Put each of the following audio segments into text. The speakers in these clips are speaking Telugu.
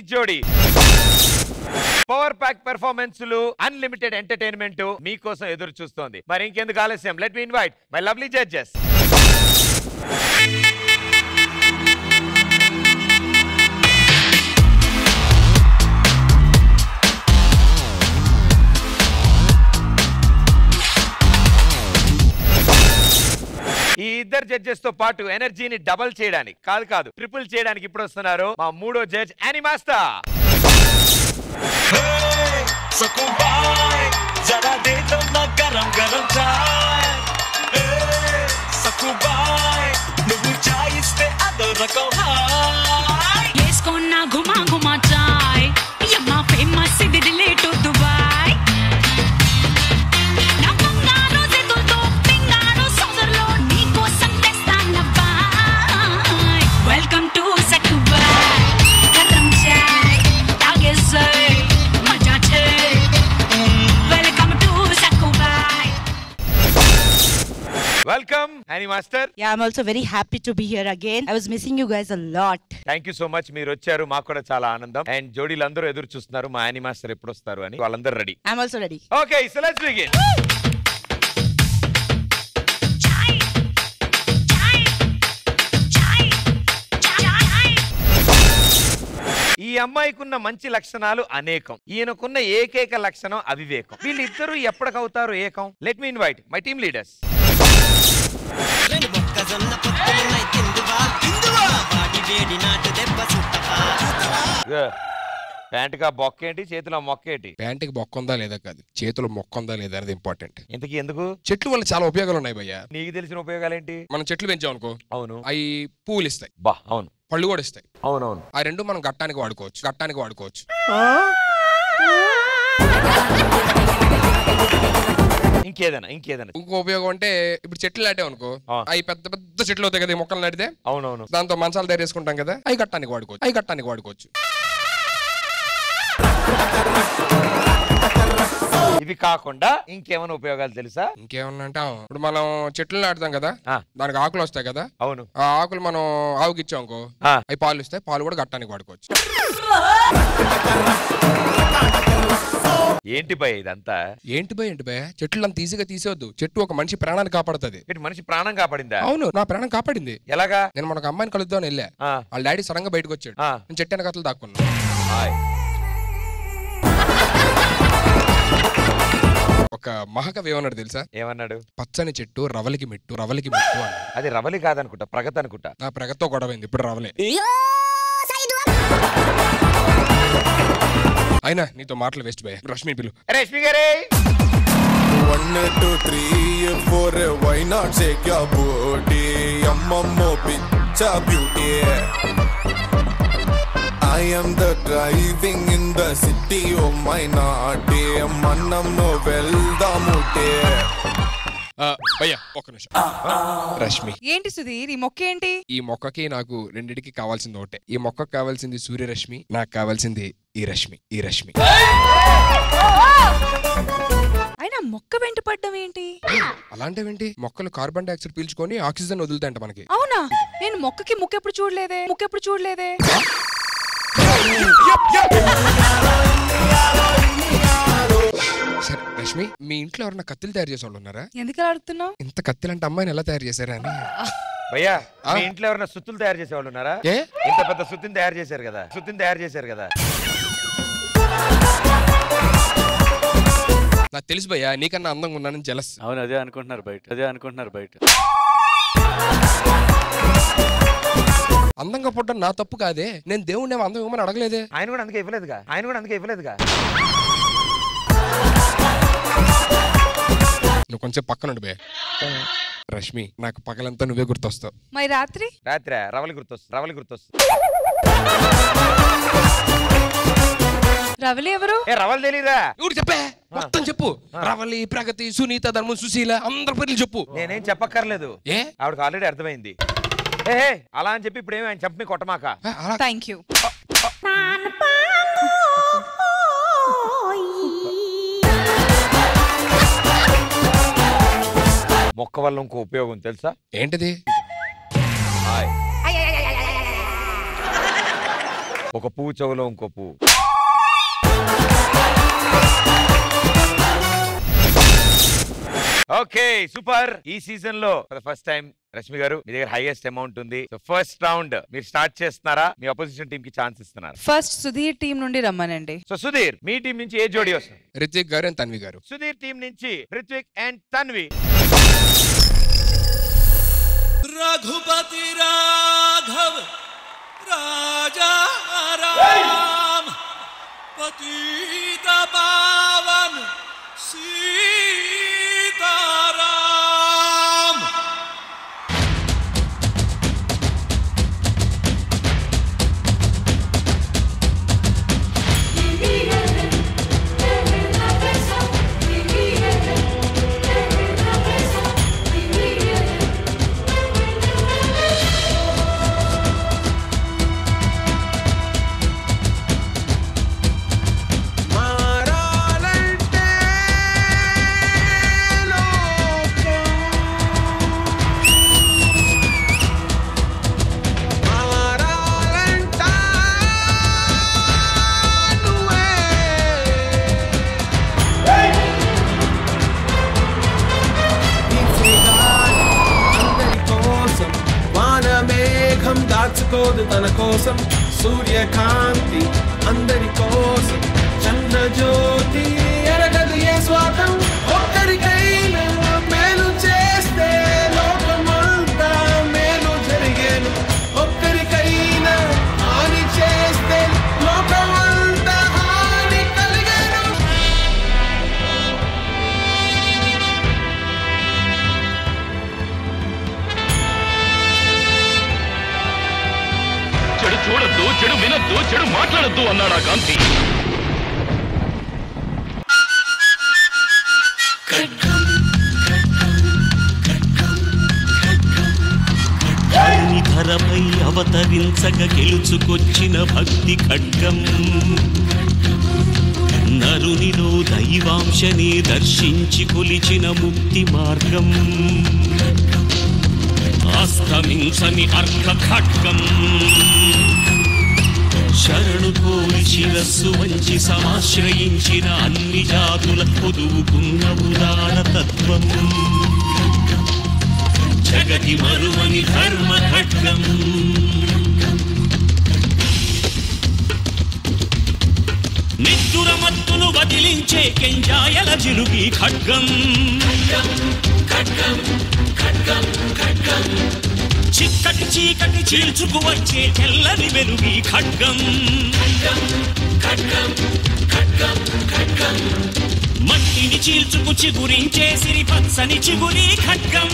జోడీ పవర్ ప్యాక్ పెర్ఫార్మెన్స్లు అన్లిమిటెడ్ ఎంటర్టైన్మెంట్ మీకోసం ఎదురు చూస్తోంది మరి ఇంకెందుకు ఆలస్యం let me invite my lovely judges ఈ ఇద్దరు జడ్జెస్ తో పాటు ఎనర్జీని డబల్ చేయడానికి కాదు కాదు ట్రిపుల్ చేయడానికి ఇప్పుడు వస్తున్నారు మా మూడో జడ్జ్ యానిమాస్తా सकुबाई जरा दे दो ना गरम गरम चाय ए, सकुबाई నువ్వు చాయిస్తే అదో రకం హాయ్ వేసుకున్న ఘుమా ఘుమా చాయ్ యమ్మ ఫేమస్ ఇది రిలేటు దుబాయ్ నా బంగారు చేతులతో పింగారు సోదరులో నీకోసం తెస్తానబ్బాయ్ వెల్కమ్ టు సక్కుబాయ్ గరం చాయ్ తాగేసాయ్ మజా చేయి welcome to Sakkubai welcome Annie master Yeah, I'm also very happy to be here again. I was missing you guys a lot. Thank you so much మీరు వచ్చారు మాకు కూడా చాలా ఆనందం అండ్ జోడీలు అందరూ ఎదురు చూస్తున్నారు మా యానీ మాస్టర్ ఎప్పుడు వస్తారు అని వాళ్ళందరూ ready I'm also ready. Okay so let's begin చాయ్ చాయ్ చాయ్ చాయ్ ఈ అమ్మాయికున్న మంచి లక్షణాలు అనేకం ఈయనకున్న ఏకైక లక్షణం అవివేకం వీళ్ళిద్దరూ ఎప్పటికవుతారు ఏకం let me invite my team leaders రెండు మొక్కజొన్న పొత్తులున్నాయి తిందువా తిందువా వాడి వేడి నాటు దెబ్బ సుట్టవా ప్యాంటుగా బొక్క ఏంటి చేతిలో మొక్క ఏంటి ప్యాంటుకి మొక్క ఉందా లేదా కాదు చేతులు మొక్క ఉందా లేదా అనేది ఇంపార్టెంట్ ఇంతకీ ఎందుకు చెట్లు వల్ల చాలా ఉపయోగాలు ఉన్నాయి భయ్య నీకు తెలిసిన ఉపయోగాలేంటి మనం చెట్లు పెంచాం అనుకో అవును అవి పువ్వులు ఇస్తాయి బా అవును పళ్ళు కూడా ఇస్తాయి అవునవును ఆ రెండు మనం గట్టానికి వాడుకోవచ్చు గట్టానికి వాడుకోవచ్చు ఇంకేదైనా ఇంకేదైనా ఇంకో ఉపయోగం అంటే ఇప్పుడు చెట్లు నాటాం అనుకో ఆ. అవి పెద్ద పెద్ద చెట్లు అవుతాయి కదా ఈ మొక్కలు నాటితే అవునవును దాంతో మంచాలు తయారు చేసుకుంటాం కదా అవి గట్టానికి వాడుకోవచ్చు అవి గట్టానికి వాడుకోవచ్చు ఇవి కాకుండా ఇంకేమైనా ఉపయోగాలు తెలుసా ఇంకేమన్నా అంటే ఆ, ఇప్పుడు మనం చెట్లు నాటుతాం కదా ఆ. దానికి ఆకులు వస్తాయి కదా అవును ఆ ఆకులు మనం ఆవుకి ఇచ్చాం అనుకో ఆ. అవి పాలు ఇస్తాయి పాలు కూడా గట్టానికి వాడుకోవచ్చు ఏంటి భయ ఇదంతా ఏంటి భయ ఏంటి భయ చెట్లు అంత ఈజీగా తీసేవద్దు చెట్టు ఒక మనిషి ప్రాణాన్ని కాపాడుతుంది ఇటు మనిషి ప్రాణం కాపాడిందా అవును నా ప్రాణం కాపాడింది ఎలాగా నేను మనకు అమ్మాయిని కలుద్దామని వెళ్ళా ఆ, వాళ్ళ డాడీ సడన్గా బయటకు వచ్చాడు ఆ. నేను చెట్టు వెనకతలు దాక్కున్నా హాయ్. ఒక మహాకవి ఏమన్నాడు తెలుసా ఏమన్నాడు పచ్చని చెట్టు రవలికి మెట్టు రవలికి మెట్టు అన్నాడు అది రవలి కాదనుకుంటా ప్రగతి అనుకుంటా నా ప్రగతితో గొడవైంది ఇప్పుడు రవలే అయినా నీతో మాటలు వేస్ట్ భయ రష్మి పిలు రష్మి గారే One, two, three, four, why not shake your booty? Yamamo picture beauty. I am the driving in the city of my naughty. Manam no well the mute. ఆ, భయ్య ఒక్క నిమిషం రష్మి ఏంటి సుధీర్ ఈ మొక్క ఏంటి ఈ మొక్కకి నాకు రెండిటికి కావాల్సింది ఒకటే ఈ మొక్కకు కావాల్సింది సూర్యరశ్మి నాకు కావాల్సింది ఈ రశ్మి ఈ రశ్మి అయినా మొక్క వెంట పడ్డం ఏంటి అలాంటివేంటి మొక్కలు కార్బన్ డైఆక్సైడ్ పీల్చుకొని ఆక్సిజన్ వదులుతాయంట మనకి అవునా నేను మొక్కకి ముక్క ఎప్పుడు చూడలేదే ముక్క ఎప్పుడు చూడలేదే సరే రష్మి మీ ఇంట్లో ఎవరైనా కత్తిలు తయారు చేసే వాళ్ళు ఉన్నారా ఎందుకు అలా అడుగుతున్నావు ఇంత కత్తిలు అంటే అమ్మాయిని ఎలా తయారు చేశారా అని భయ్యా ఆ? మీ ఇంట్లో ఎవరైనా సుత్తులు తయారు చేసేవాళ్ళు ఉన్నారా ఏ ఇంత పెద్ద సుత్తిని తయారు చేశారు కదా సుత్తిని తయారు చేశారు కదా నాకు తెలుసు భయ్యా నీకన్నా అందంగా ఉన్నానని జలస్ అవును అదే అనుకుంటున్నారు బయట అదే అనుకుంటున్నారు బయట అందంగా పుట్టడం నా తప్పు కాదే నేను దేవుణ్ణి ఏమో అందం ఇవ్వమని అడగలేదే ఆయన కూడా అందుకే ఇవ్వలేదుగా ఆయన కూడా అందుకే ఇవ్వలేదుగా నువ్వు కొంచెం పక్కన ఉండు బే రష్మి నాకు పగలంతా నువ్వే గుర్తొస్తావు మరి రాత్రి రాత్రి రవలి గుర్తొస్తుంది రవలి గుర్తొస్తుంది రవలి ఎవరు ఏ రవలి తెలీదా ఎవరు చెప్పే మొత్తం చెప్పు రవలి ప్రగతి సునీత ధర్మం సుశీల అందరి పేర్లు చెప్పు నేనేం చెప్పక్కర్లేదు ఏ ఆవిడకి ఆల్రెడీ అర్థమైంది ఏ ఏ, అలా అని చెప్పి ఇప్పుడు ఏమి ఆయన చెప్పి కొట్టమాక ఆ, అలా థ్యాంక్ యూ మొక్క వల్ల ఇంకో ఉపయోగం తెలుసా ఏంటిది హాయ్ ఒక పువ్వు చెవులో ఇంకో పువ్వు ఓకే సూపర్ ఈ సీజన్ లో ఫస్ట్ టైం రష్మి గారు మీ దగ్గర హైయెస్ట్ అమౌంట్ ఉంది సో ఫస్ట్ రౌండ్ మీరు స్టార్ట్ చేస్తున్నారా మీ అపోజిషన్ టీం కి ఛాన్స్ ఇస్తున్నారు ఫస్ట్ సుధీర్ టీం నుండి రమ్మనండి సో సుధీర్ మీ టీం నుంచి ఏ జోడి వస్తుంది రిత్విక్ గారు అండ్ తన్వి గారు సుధీర్ టీం నుంచి రిత్విక్ అండ్ తన్వి रघुपति राघव राजा राम पतित पावन सीताराम అందరి కోసం వానమేఘం దాచుకోదు తన కోసం సూర్యకాంతి అందరి కోసం చంద్రజ్యోతి ఎరగదు ఏ స్వాతం ఒక్కరికైనా మేలు చేస్తే లోకమంతా మేలు జరిగేను ఒక్కరికైనా హాని చేస్తే లోకమంతా హాని కలిగేను చెడు చూడొద్దు చెడు వినొద్దు చెడు మాట్లాడొద్దు అన్నాడా గాంధీ ధరపై అవతరించగ గెలుచుకొచ్చిన భక్తి ఖడ్గం నరునిలో దైవాంశని దర్శించి కొలిచిన ముక్తి మార్గం అస్తమించని అర్ధ ఖడ్గం శరణు కోరి శిరస్సు వంచి సమాశ్రయించిన అన్ని జాతుల పొదువుకున్న ఉదార తత్వం జగతి మరువని ధర్మ ఖడ్గం నిద్దుర మత్తును వదిలించే కెంజాయల జిలుగి ఖడ్గం చిక్కటి చీకటి చీల్చుకు వచ్చే తెల్లని వెలుగి ఖడ్గం మట్టిని చీల్చుకు చిగురించే సిరి పచ్చని చిగురి ఖడ్గం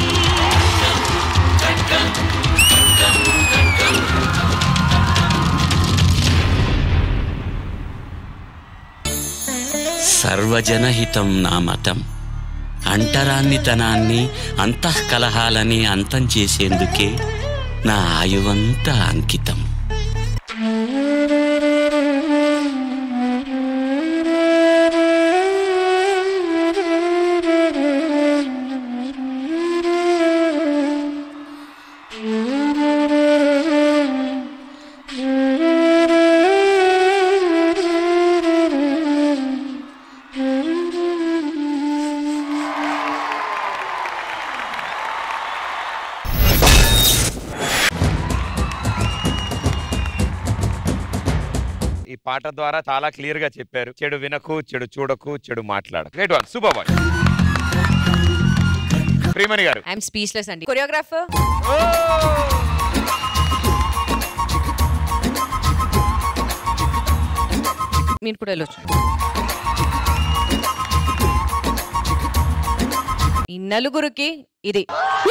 సర్వజనహితం నా మతం అంటరాన్నితనాన్ని అంతఃకలహాలని అంతం చేసేందుకే నా ఆయువంతా అంకితం ఈ పాట ద్వారా చాలా క్లియర్ గా చెప్పారు చెడు వినకు చెడు చూడకు చెడు మాట్లాడకు great one super boy Priyamani garu I'm speechless అండి కొరియోగ్రాఫర్ మీరు కూడా వెళ్ళొచ్చు ఈ నలుగురికి ఇది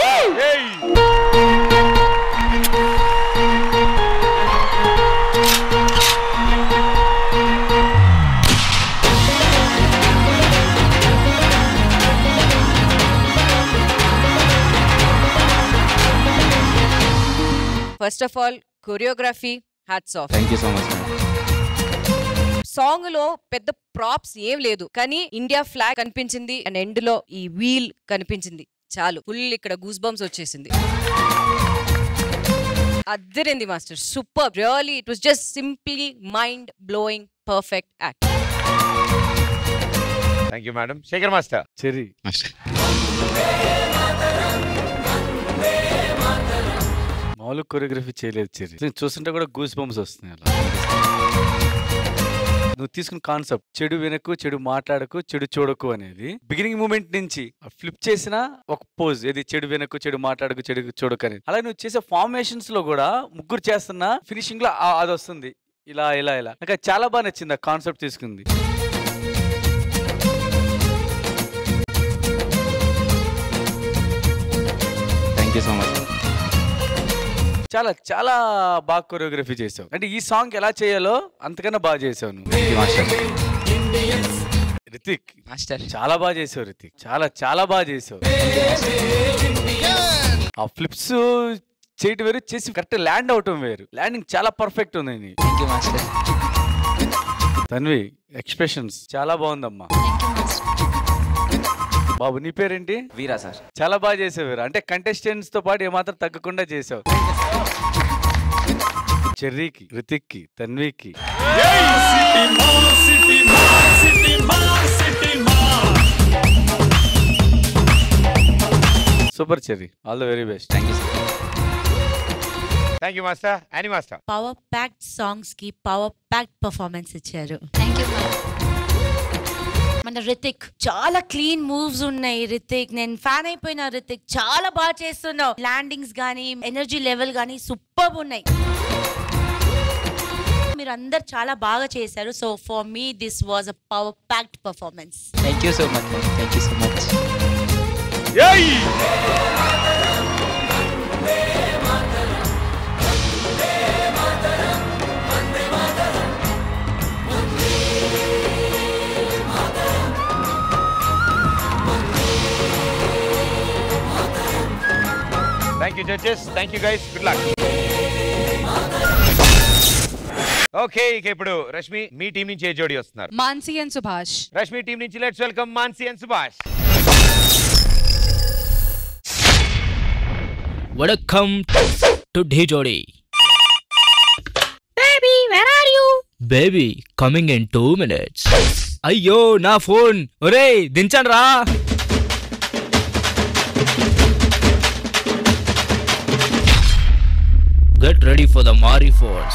first of all choreography hats off thank you so much song లో పెద్ద ప్రాప్స్ ఏం లేదు కానీ ఇండియా ఫ్లాగ్ కనిపించింది అండ్ ఎండ్ లో ఈ వీల్ కనిపించింది చాలు ఫుల్ ఇక్కడ గూస్ బంప్స్ వచ్చేసింది అద్దరింది master super really it was just simply mind blowing perfect act thank you madam Shekhar master Cherry మామూలు కొరియోగ్రఫీ చేయలేదు చెరి నేను చూస్తుంటే కూడా గూస్ బంప్స్ వస్తున్నాయి అలా నువ్వు తీసుకున్న కాన్సెప్ట్ చెడు వినకు చెడు మాట్లాడకు చెడు చూడకు అనేది బిగినింగ్ మూమెంట్ నుంచి ఫ్లిప్ చేసిన ఒక పోజ్ ఏది చెడు వినకు చెడు మాట్లాడకు చెడు చూడకు అనేది అలాగే నువ్వు చేసే ఫార్మేషన్స్ లో కూడా ముగ్గురు చేస్తున్న ఫినిషింగ్ లో ఆ- అది వస్తుంది ఇలా ఇలా ఇలా నాకు అది చాలా బాగా నచ్చింది ఆ కాన్సెప్ట్ తీసుకుంది థ్యాంక్ యూ సో మచ్ చాలా చాలా బాగా కొరియోగ్రఫీ చేసావు అంటే ఈ సాంగ్ ఎలా చేయాలో అంతకన్నా బాగా చేసావు నువ్వు రితిక్ మాస్టర్ చాలా బాగా చేసావు రితిక్ చాలా చాలా బాగా చేసావు ఆ ఫ్లిప్స్ చేయటం వేరు చేసి కరెక్ట్ ల్యాండ్ అవటం వేరు ల్యాండింగ్ చాలా పర్ఫెక్ట్ ఉంది నీ. Thank you master Tanvi expressions చాలా బాగుందమ్మా బాబు నీ పేరేంటి వీరా సార్ చాలా బాగా చేసావు వీరా అంటే కంటెస్టెంట్స్ తో పాటు ఏమాత్రం తగ్గకుండా చేసావు చెర్రీకి రితిక్కి తన్వికి super Cherry all the very best thank you sir thank you master Annie master power packed songs కి పవర్ ప్యాక్డ్ పర్ఫార్మెన్స్ ఇచ్చారు థ్యాంక్ యూ మన రితిక్ చాలా క్లీన్ మూవ్స్ ఉన్నాయి రితిక్ నేను ఫ్యాన్ అయిపోయినా రితిక్ చాలా బాగా చేస్తున్నావు ల్యాండింగ్స్ కానీ ఎనర్జీ లెవెల్ కానీ సూపర్ ఉన్నాయి మీరు అందరు చాలా బాగా చేశారు so for me this was a power packed performance thank you so much thank you so much thank you judges thank you guys good luck okay ఇక ఇప్పుడు రష్మి మీ టీం నుంచి ఏ జోడి వస్తున్నారు మాన్సీ అండ్ సుభాష్ రష్మి టీం నుంచి let's welcome Mansi and Subhash Welcome to Dhijodi. Baby, where are you? Baby, coming in two minutes. అయ్యో నా ఫోన్ ఒరేయ్ దించండి రా get ready for the Maari force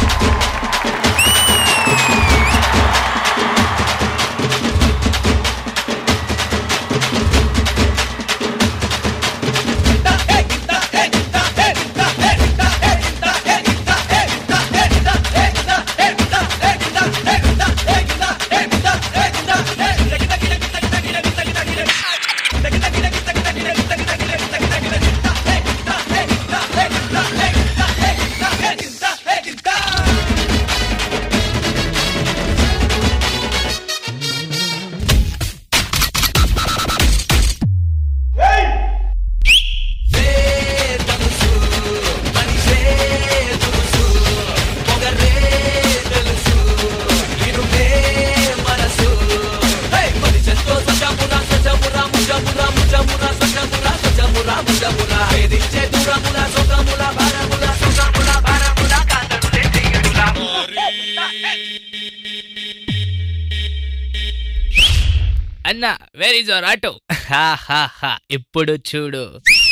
అన్న వేర్ ఇస్ యువర్ ఆటో హా హా హా ఇప్పుడు చూడు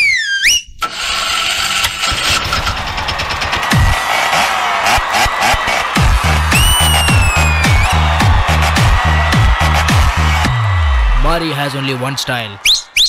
Mari has only one style.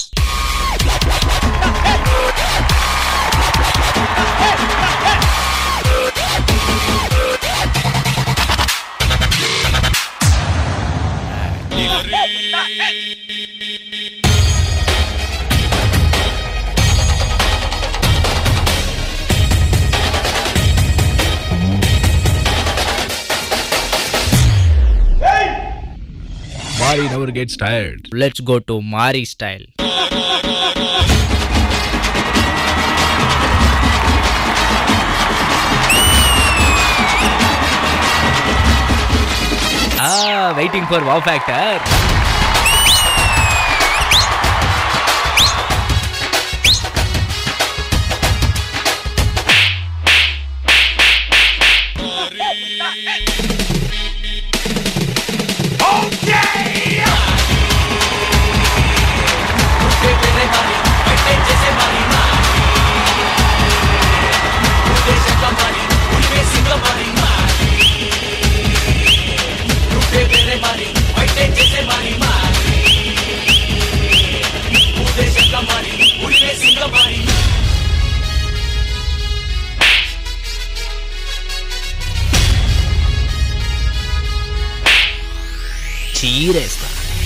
Mari never gets tired. Let's go to Mari style. Ah, waiting for wow factor. చీరేస్తా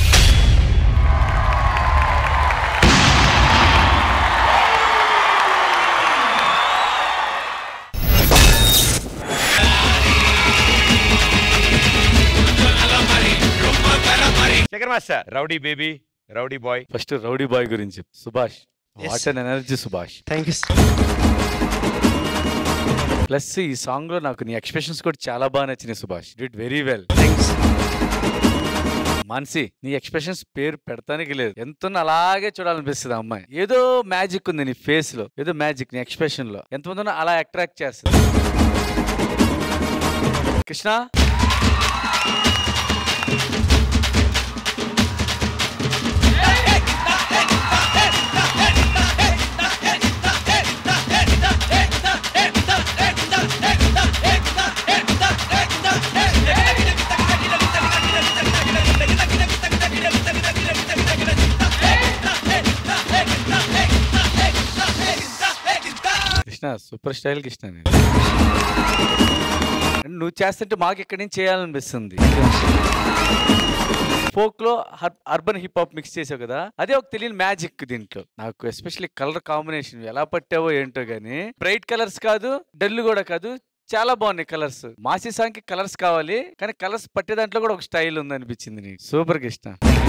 Shekhar master rowdy baby rowdy boy first rowdy boy గురించి చెప్పు. Subhash Yes. What an energy Subhash thank you plus ఈ సాంగ్ లో నాకు నీ ఎక్స్ప్రెషన్స్ కూడా చాలా బాగా నచ్చినాయి Subhash did very well Mansi నీ ఎక్స్ప్రెషన్స్ పేరు పెడతానికి లేదు ఎంత అలాగే చూడాలనిపిస్తుంది ఆ అమ్మాయి ఏదో మ్యాజిక్ ఉంది నీ ఫేస్ లో ఏదో మ్యాజిక్ నీ ఎక్స్ప్రెషన్ లో ఎంతమంది ఉన్నా అలా అట్రాక్ట్ చేస్తుంది కృష్ణ కృష్ణ సూపర్ స్టైల్ కృష్ణ నేను. నువ్వు చేస్తుంటే మాకు ఇక్కడి నుంచి చేయాలనిపిస్తుంది ఫోక్ లో అర్బన్ హిప్ హాప్ మిక్స్ చేసావు కదా అదే ఒక తెలియని మ్యాజిక్ దీంట్లో నాకు ఎస్పెషల్లీ కలర్ కాంబినేషన్ ఎలా పట్టావో ఏంటో గానీ బ్రైట్ కలర్స్ కాదు డల్ కూడా కాదు చాలా బాగున్నాయి కలర్స్ మాసి సాంగ్ కి కలర్స్ కావాలి కానీ కలర్స్ పట్టే దాంట్లో కూడా ఒక స్టైల్ ఉంది అనిపించింది నీకు సూపర్ కృష్ణ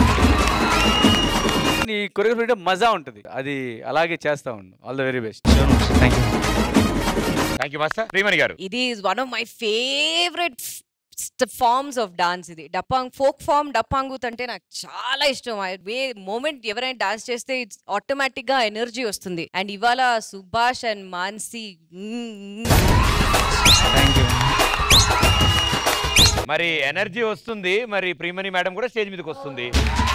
నీ కొరియోగ్రఫీ మజా ఉంటుంది అది అలాగే చేస్తా ఉండు all the very best thank you thank you master Priyamani garu ఇది is one of my favourite forms of dance ఇది డప్పాంగ్ ఫోక్ ఫామ్ డప్పాంగుత్ అంటే నాకు చాలా ఇష్టం వే మూమెంట్ ఎవరైనా డాన్స్ చేస్తే ఇట్స్ ఆటోమేటిక్ గా ఎనర్జీ వస్తుంది అండ్ ఇవాళ సుభాష్ అండ్ మాన్సి మరి ఎనర్జీ వస్తుంది మరి ప్రియమణి మేడం కూడా స్టేజ్ మీదకి వస్తుంది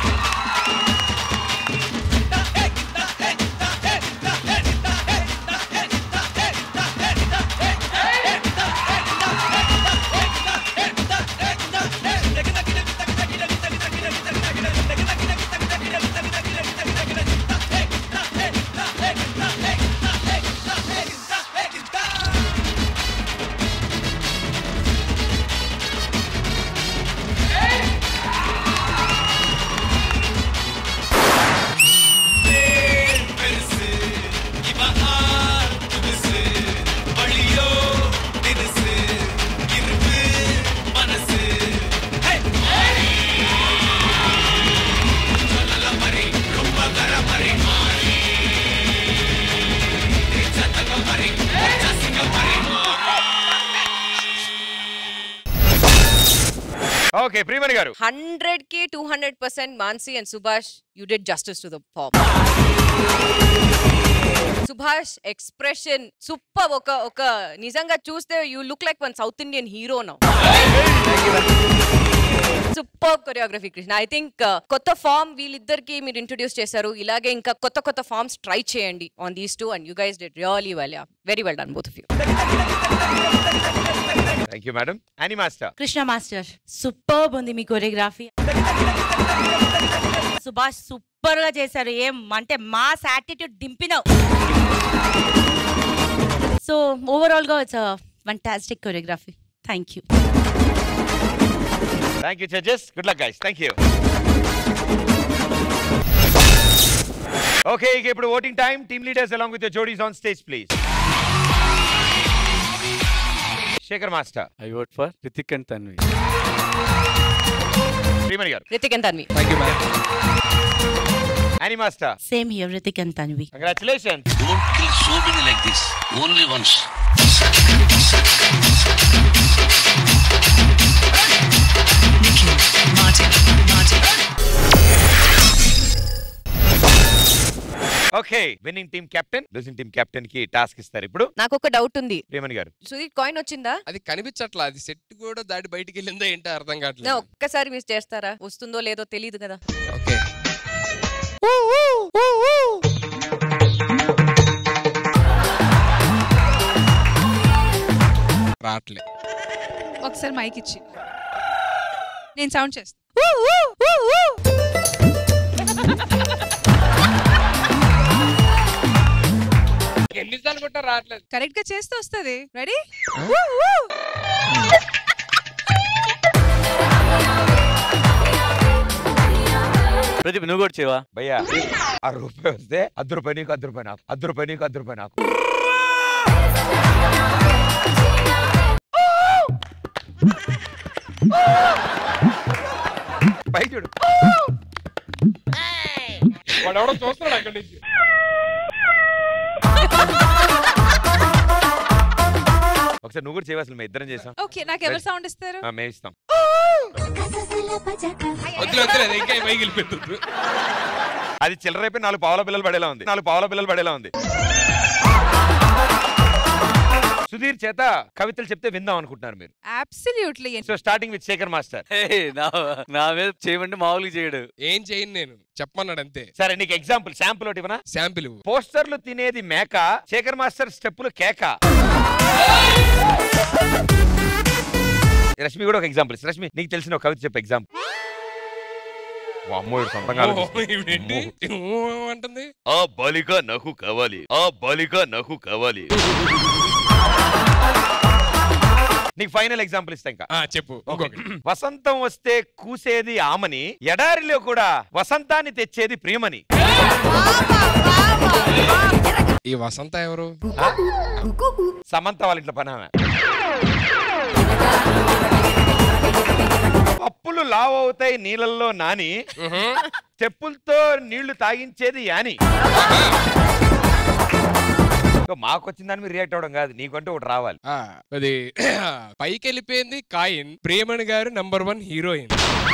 ఓకే ప్రియమణి గారు హండ్రెడ్ కి two hundred percent Mansi and Subhash you did justice to the form Subhash expression super ఒక ఒక నిజంగా చూస్తే you look like one South Indian hero now super choreography Krishna I think కొత్త ఫామ్ వీళ్ళిద్దరికి మీరు ఇంట్రొడ్యూస్ చేశారు ఇలాగే ఇంకా కొత్త కొత్త ఫార్మ్స్ ట్రై చేయండి on these two and you guys did really well very well done both of you thank you madam Annie master Krishna master super ఉంది మీ కొరియోగ్రఫీ సుభాష్ సూపర్ గా చేశారు ఏం అంటే మాస్ యాటిట్యూడ్ దింపినావు సో ఓవరాల్ గా it's fantastic choreography thank you thank you judges good luck guys thank you okay ఇక ఇప్పుడు voting time team leaders along with జోడీస్ on stage please Shekhar master I vote for Rithvik and Tanvi Priyamani garu Rithvik and Tanvi Annie master same here Rithvik and Tanvi congratulation Don't kill so many like this. Only once. Okay winning team captain losing team captain కి టాస్క్ ఇస్తారు ఇప్పుడు నాకు ఒక డౌట్ ఉంది ప్రియమణి గారు సుధీర్ కాయిన్ వచ్చిందా అది కనిపించట్లా అది సెట్ కూడా దాటి బయటికి వెళ్ళిందో ఏంటో అర్థం నా కావట్లేదు ఒక్కసారి మిస్ చేస్తారా వస్తుందో లేదో తెలియదు కదా ఓకే రావట్లే ఒకసారి మైక్ ఇచ్చి నేను సౌండ్ చేస్తాను ఎన్నిసార్లు కొట్టా రావట్లేదు కరెక్ట్ గా చేస్తే వస్తుంది రెడీ ప్రదీప్ నువ్వు కూడా చేయవా భయ్యా ఆ రూపాయి వస్తే అర్ధ రూపాయి నీకు అర్ధ రూపాయి నాకు అర్ధ రూపాయి నీకు అర్ధ రూపాయి నాకు పై చూడు వాడు ఎవడో చూస్తున్నాడు అక్కడి నుంచి ఒకసారి నువ్వు కూడా చేయవలసిన మేము ఇద్దరం చేసాం ఓకే నాకు ఎవరు సౌండ్ ఇస్తారు ఆ, మేము ఇస్తాం వద్దులే వద్దులే అది ఇంకా పైకి వెళ్ళిపోతుంది అది చిల్లరైపోయి నాలుగు పావుల పిల్లలు పడేలా ఉంది నాలుగు పావుల పిల్లలు పడేలా ఉంది సుధీర్ చేత కవితలు చెప్తే విందాం అనుకుంటున్నారు మీరు absolutely so starting with Shekhar master నా నా మీద చేయమంటే మామూలుగా చేయడు ఏం చేయను నేను చెప్పమన్నాడు అంతే సరే నీకు ఎగ్జాంపుల్ శాంపుల్ ఒకటి ఇవ్వనా శాంపిల్ పోస్టర్లు తినేది మేక శేఖర్ మాస్టర్ స్టెప్పులు కేక రష్మి కూడా ఒక ఎగ్జాంపుల్ రష్మి నీకు తెలిసిన ఒక కవిత చెప్పు ఎగ్జాంపుల్ అమ్మో ఈడు సొంతంగా ఆలోచిస్తున్నాడు. అంటుంది ఆ బాలిక నాకు కావాలి ఆ బాలిక నాకు కావాలి నీకు ఫైనల్ ఎగ్జాంపుల్ ఇస్తా ఇంకా చెప్పు వసంతం వస్తే కూసేది ఆమని ఎడారిలో కూడా వసంతాన్ని తెచ్చేది ప్రియమని ఈ వసంత ఎవరు సమంత వాళ్ళ ఇంట్లో పని ఆమె పప్పులు లావ్ అవుతాయి నీళ్ళల్లో నాని చెప్పులతో నీళ్లు తాగించేది యాని ఇక మాకు వచ్చిన దాని మీద రియాక్ట్ అవ్వడం కాదు నీకంటే ఒకటి రావాలి ఆ, అది పైకి వెళ్ళిపోయింది కాయిన్ ప్రేమణి గారు నంబర్ వన్ హీరోయిన్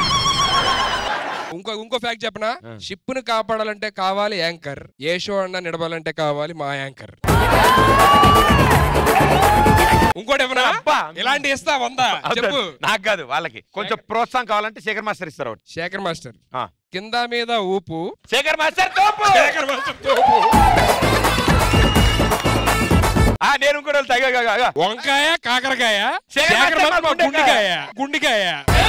ఇంకో ఇంకో ఫ్యాక్ట్ చెప్పనా షిప్ ను కాపాడాలంటే కావాలి యాంకర్ ఏ షో అన్నా నిడవాలంటే కావాలి మా యాంకర్ ఇంకోటి ఏమన్నా ఇలాంటి ఇస్తా వందా చెప్పు నాకు కాదు వాళ్ళకి కొంచెం ప్రోత్సాహం కావాలంటే శేఖర్ మాస్టర్ ఇస్తారు ఒకటి శేఖర్ మాస్టర్ ఆ. కింద మీద ఊపు శేఖర్ మాస్టర్ తోపు శేఖర్ మాస్టర్ తోపు ఆ నేను కూడా తగ్గ వంకాయ కాకరకాయ శేఖర్ శేఖర్ మాస్టర్ మాస్టర్ మా గుండికాయ గుండికాయ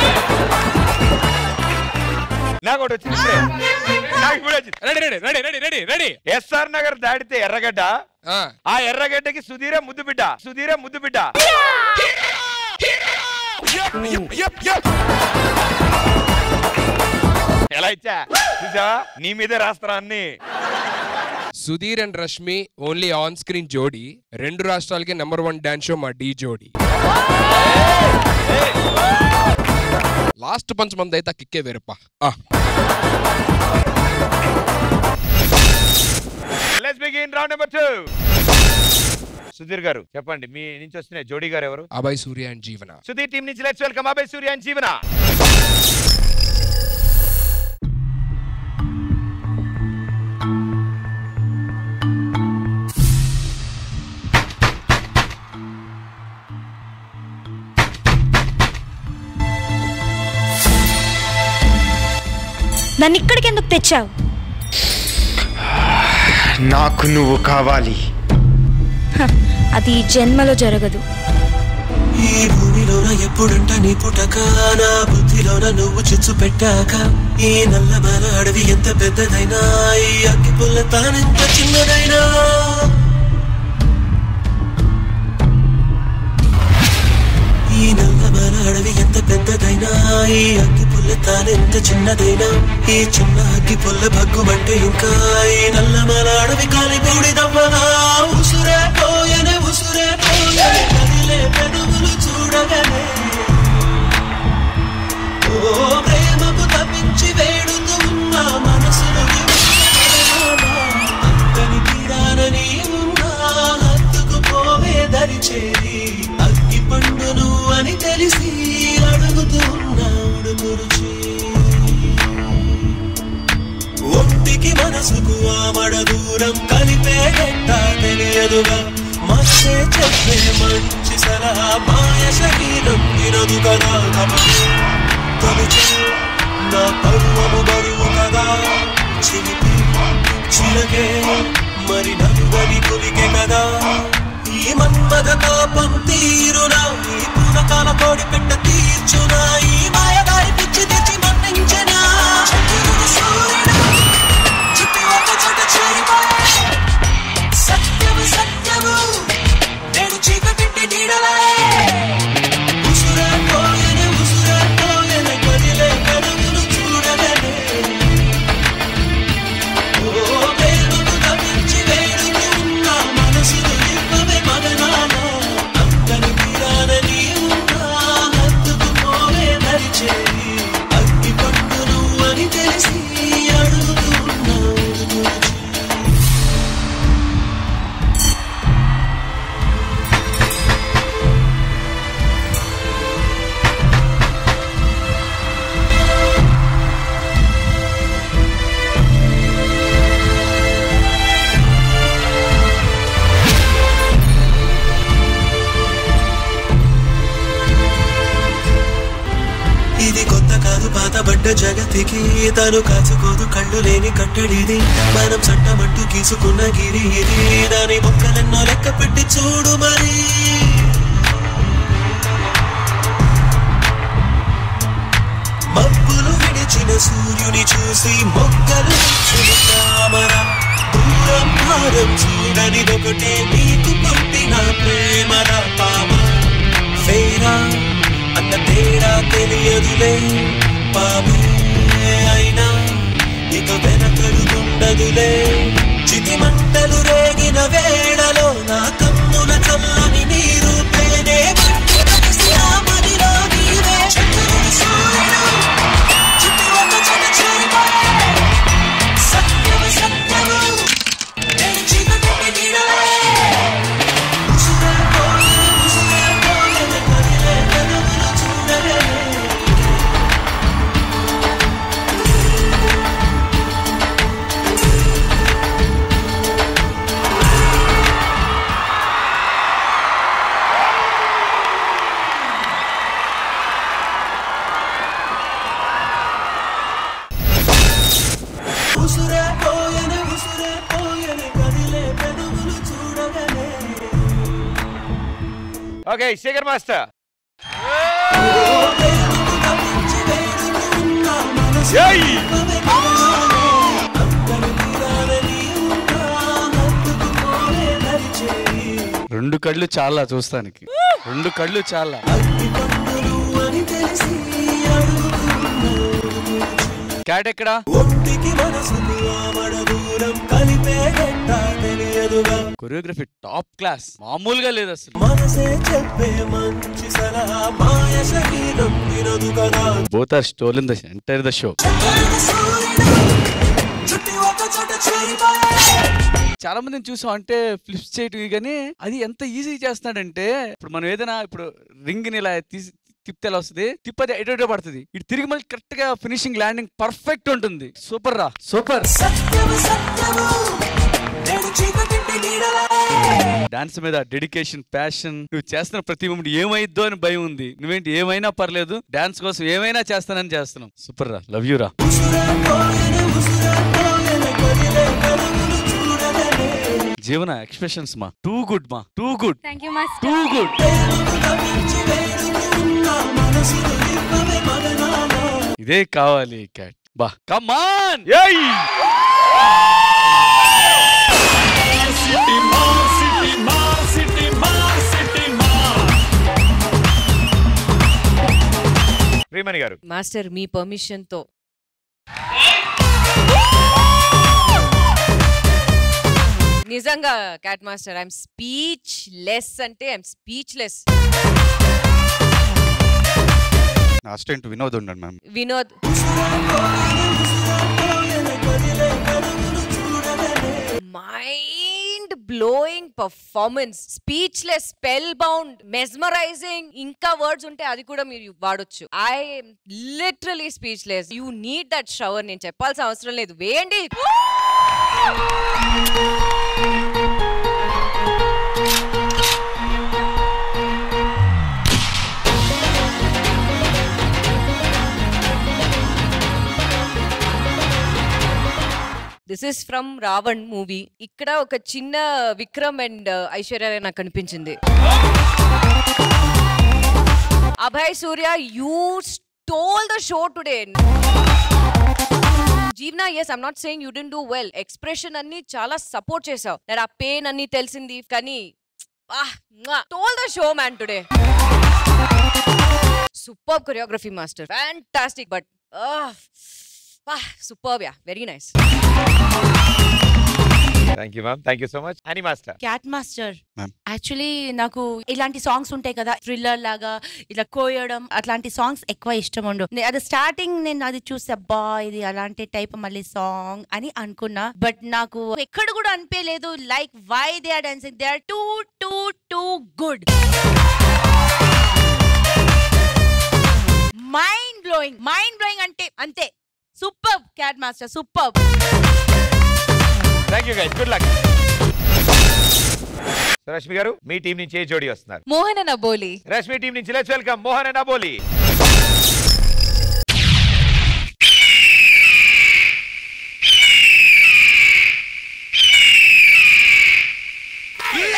నాకు ఒకటి వచ్చింది ఇప్పుడే. నాకు ఇప్పుడు వచ్చింది ready ready ready ready ready ready SR Nagar దాటితే ఎర్రగడ్డ ఆ ఎర్రగడ్డకి సుధీరే ముద్దు బిడ్డ సుధీరే ముద్దు బిడ్డ ఎలా ఇచ్చా చూసా నీ మీదే రాస్తారా అన్ని Sudheer and Rashmi only on screen జోడీ రెండు రాష్ట్రాలకి నెంబర్ వన్ డాన్స్ షో మా డి జోడీ లాస్ట్ పంచ్ మంది అయితే ఆ కిక్కే వేరప్ప let's begin round number 2 Sudheer garu చెప్పండి మీ నుంచి వస్తున్న జోడీ గారు ఎవరు అభయ్ సూర్య అండ్ జీవన సుధీర్ టీం నుంచి let's welcome Abhay Surya and Jeevana నన్ను ఇక్కడికి ఎందుకు తెచ్చావు నాకు నువ్వు కావాలి హ, అది ఈ జన్మలో జరగదు ఈ భూమిలోన ఎప్పుడంట నీ పుటక నా బుద్ధిలోన నువ్వు చిచ్చు పెట్టాక ఈ నల్లమల అడవి ఎంత పెద్దదైనా ఈ అగ్గి పుల్ల తానెంత చిన్నదైనా ఈ నల్లమల అడవి ఎంత పెద్దదైనా ఈ అగ్గి పుల్ల తానెంత చిన్నదైనా ఈ చిన్న అగ్గి పుల్ల భగ్గుమంటే ఇంకా ఈ నల్లమల అడవి కాలి బూడిదవ్వగా ఉసురే పోయనే ఉసురే పోయనే కదిలే పెదవులు చూడగనే ఓ ప్రేమకు తప్పించి వేడుతూ ఉన్న మనసును అంతని తీరానని ఉన్నా హత్తుకు పోవే దరి చేరి అగ్గి పండును అని తెలిసి అడుగుతూ ఉన్నా ఉడుకు రుచి ఒంటికి మనసుకు ఆమడ దూరం కలిపే గంట తెలియదుగా మస్తే చెప్పే మంచి సలహా మాయ శరీరం వినదు కదా తమకు తలుచు నా పరువము బరువు కదా చిలిపి చిలకే మరి నవ్వని కులికే కదా ఈ మన్మథ తాపం తీరునా ఈ పూనకాల కోడి పెట్ట తీర్చునా ఈ మాయదారి పిచ్చి తెచ్చి మన్నించనా చంద్రుడు సూర్యుడు చుట్టి ఒక చోట చేరిపోయే సత్యము సత్యము నేను చీకటింటి నీడలే ఉసురే పోయెనే ఉసురే పోయెనే కదిలే కనుములు చూడగనే కట్టబడ్డ జగతికి తను కాచుకోదు కళ్ళు లేని కట్టడిది మనం చట్టమంటూ గీసుకున్న గిరి ఇది దాని మొక్కలెన్నో లెక్క పెట్టి చూడు మరి మబ్బులు విడిచిన సూర్యుని చూసి మొక్కలు విచ్చిన తామర దూరం భారం చూడనిదొకటే నీకు పుట్టిన ప్రేమర పామ ఫేరా అన్న తేడా తెలియదులే పామే అయినా ఇక వెనకడుగుండదులే చితి మంటలు రేగిన వేళలో నా కమ్ముల చల్లని నీరు పేనే పట్టి కలిసిన మదిలో నీవే చంద్రుని సూర్యుడు చుట్టూ ఒక చోట చేరిపోయే సత్యము సత్యము నేను చీకటి నీడలే ఉసురే పోయే ఉసురే పోయే కదిలే కనుగులు చూడలే ఉసురే పోయనే ఉసురే పోయనే కదిలే పెదవులు చూడగలే ఓకే శేఖర్ మాస్టర్ రెండు కళ్ళు చాలా చూస్తానికి రెండు కళ్ళు చాలా క్యాట్ ఎక్కడా ఒంటికి మనసుకు ఆమడ దూరం కలిపే గంట తెలియదుగా కొరియోగ్రఫీ టాప్ క్లాస్ మామూలుగా లేదు అసలు మనసే చెప్పే మంచి సలహా మాయ శరీరం వినదు కదా both are stole in the entire the show చుట్టి ఒక చోట చేరిపోయే చాలా మందిని చూసాం అంటే ఫ్లిప్స్ చేయటం కానీ అది ఎంత ఈజీ చేస్తున్నాడంటే ఇప్పుడు మనం ఏదైనా ఇప్పుడు రింగ్ ని ఇలా తీసి తిప్పితే ఎలా వస్తుంది తిప్పది ఎటు ఎటో పడుతుంది ఇటు తిరిగి మళ్ళీ కరెక్ట్ గా ఫినిషింగ్ ల్యాండింగ్ పర్ఫెక్ట్ ఉంటుంది సూపర్ రా సూపర్ సత్యము సత్యము నేను చీకటింటి నీడలే డాన్స్ మీద డెడికేషన్ ప్యాషన్ నువ్వు చేస్తున్న ప్రతి మూమెంట్ ఏమైద్దో అని భయం ఉంది నువ్వేంటి ఏమైనా పర్లేదు డాన్స్ కోసం ఏమైనా చేస్తానని చేస్తున్నావు సూపర్ రా లవ్ యూ రా జీవన ఎక్స్ప్రెషన్స్ మా టూ గుడ్ మా too good thank you master too good ఇదే కావాలి క్యాట్ బా కమాన్ ప్రియమణి గారు మాస్టర్ మీ పర్మిషన్ తో నిజంగా cat master I'm speechless అంటే I'm speechless assistant Vinod ఉండండి ma'am Vinod mind blowing performance speechless spellbound mesmerising ఇంకా వర్డ్స్ ఉంటే అది కూడా మీరు వాడొచ్చు I literally speechless you need that shower నేను చెప్పాల్సిన అవసరం లేదు వేయండి this is from Raavan movie ఇక్కడ ఒక చిన్న విక్రమ్ అండ్ ఐశ్వర్య రాయ్ నాకు కనిపించింది Abhay Surya you stole the show today Jeevana yes I'm not saying you didn't do well expression అన్ని చాలా సపోర్ట్ చేసావు నాకు ఆ పెయిన్ అన్ని తెలిసింది కానీ stole the show man today super choreography master fantastic but super yeah very nice thank you ma'am thank you so much Annie master cat master Ma'am. Actually నాకు ఇలాంటి సాంగ్స్ ఉంటాయి కదా థ్రిల్లర్ లాగా ఇలా కోయడం అట్లాంటి సాంగ్స్ ఎక్కువ ఇష్టం ఉండు నే- అది స్టార్టింగ్ నేను అది చూస్తే అబ్బా ఇది అలాంటి టైప్ మళ్ళీ సాంగ్ అని అనుకున్నా బట్ నాకు ఎక్కడ కూడా అనిపించలేదు like why they are dancing they are too too too good mind blowing mind blowing అంటే అంతే super cat master super thank you guys good luck Rashmi garu మీ టీం నుంచి ఏ జోడి వస్తున్నారు మోహన నబోలి రష్మి టీం నుంచి let's welcome Mohan and Aboli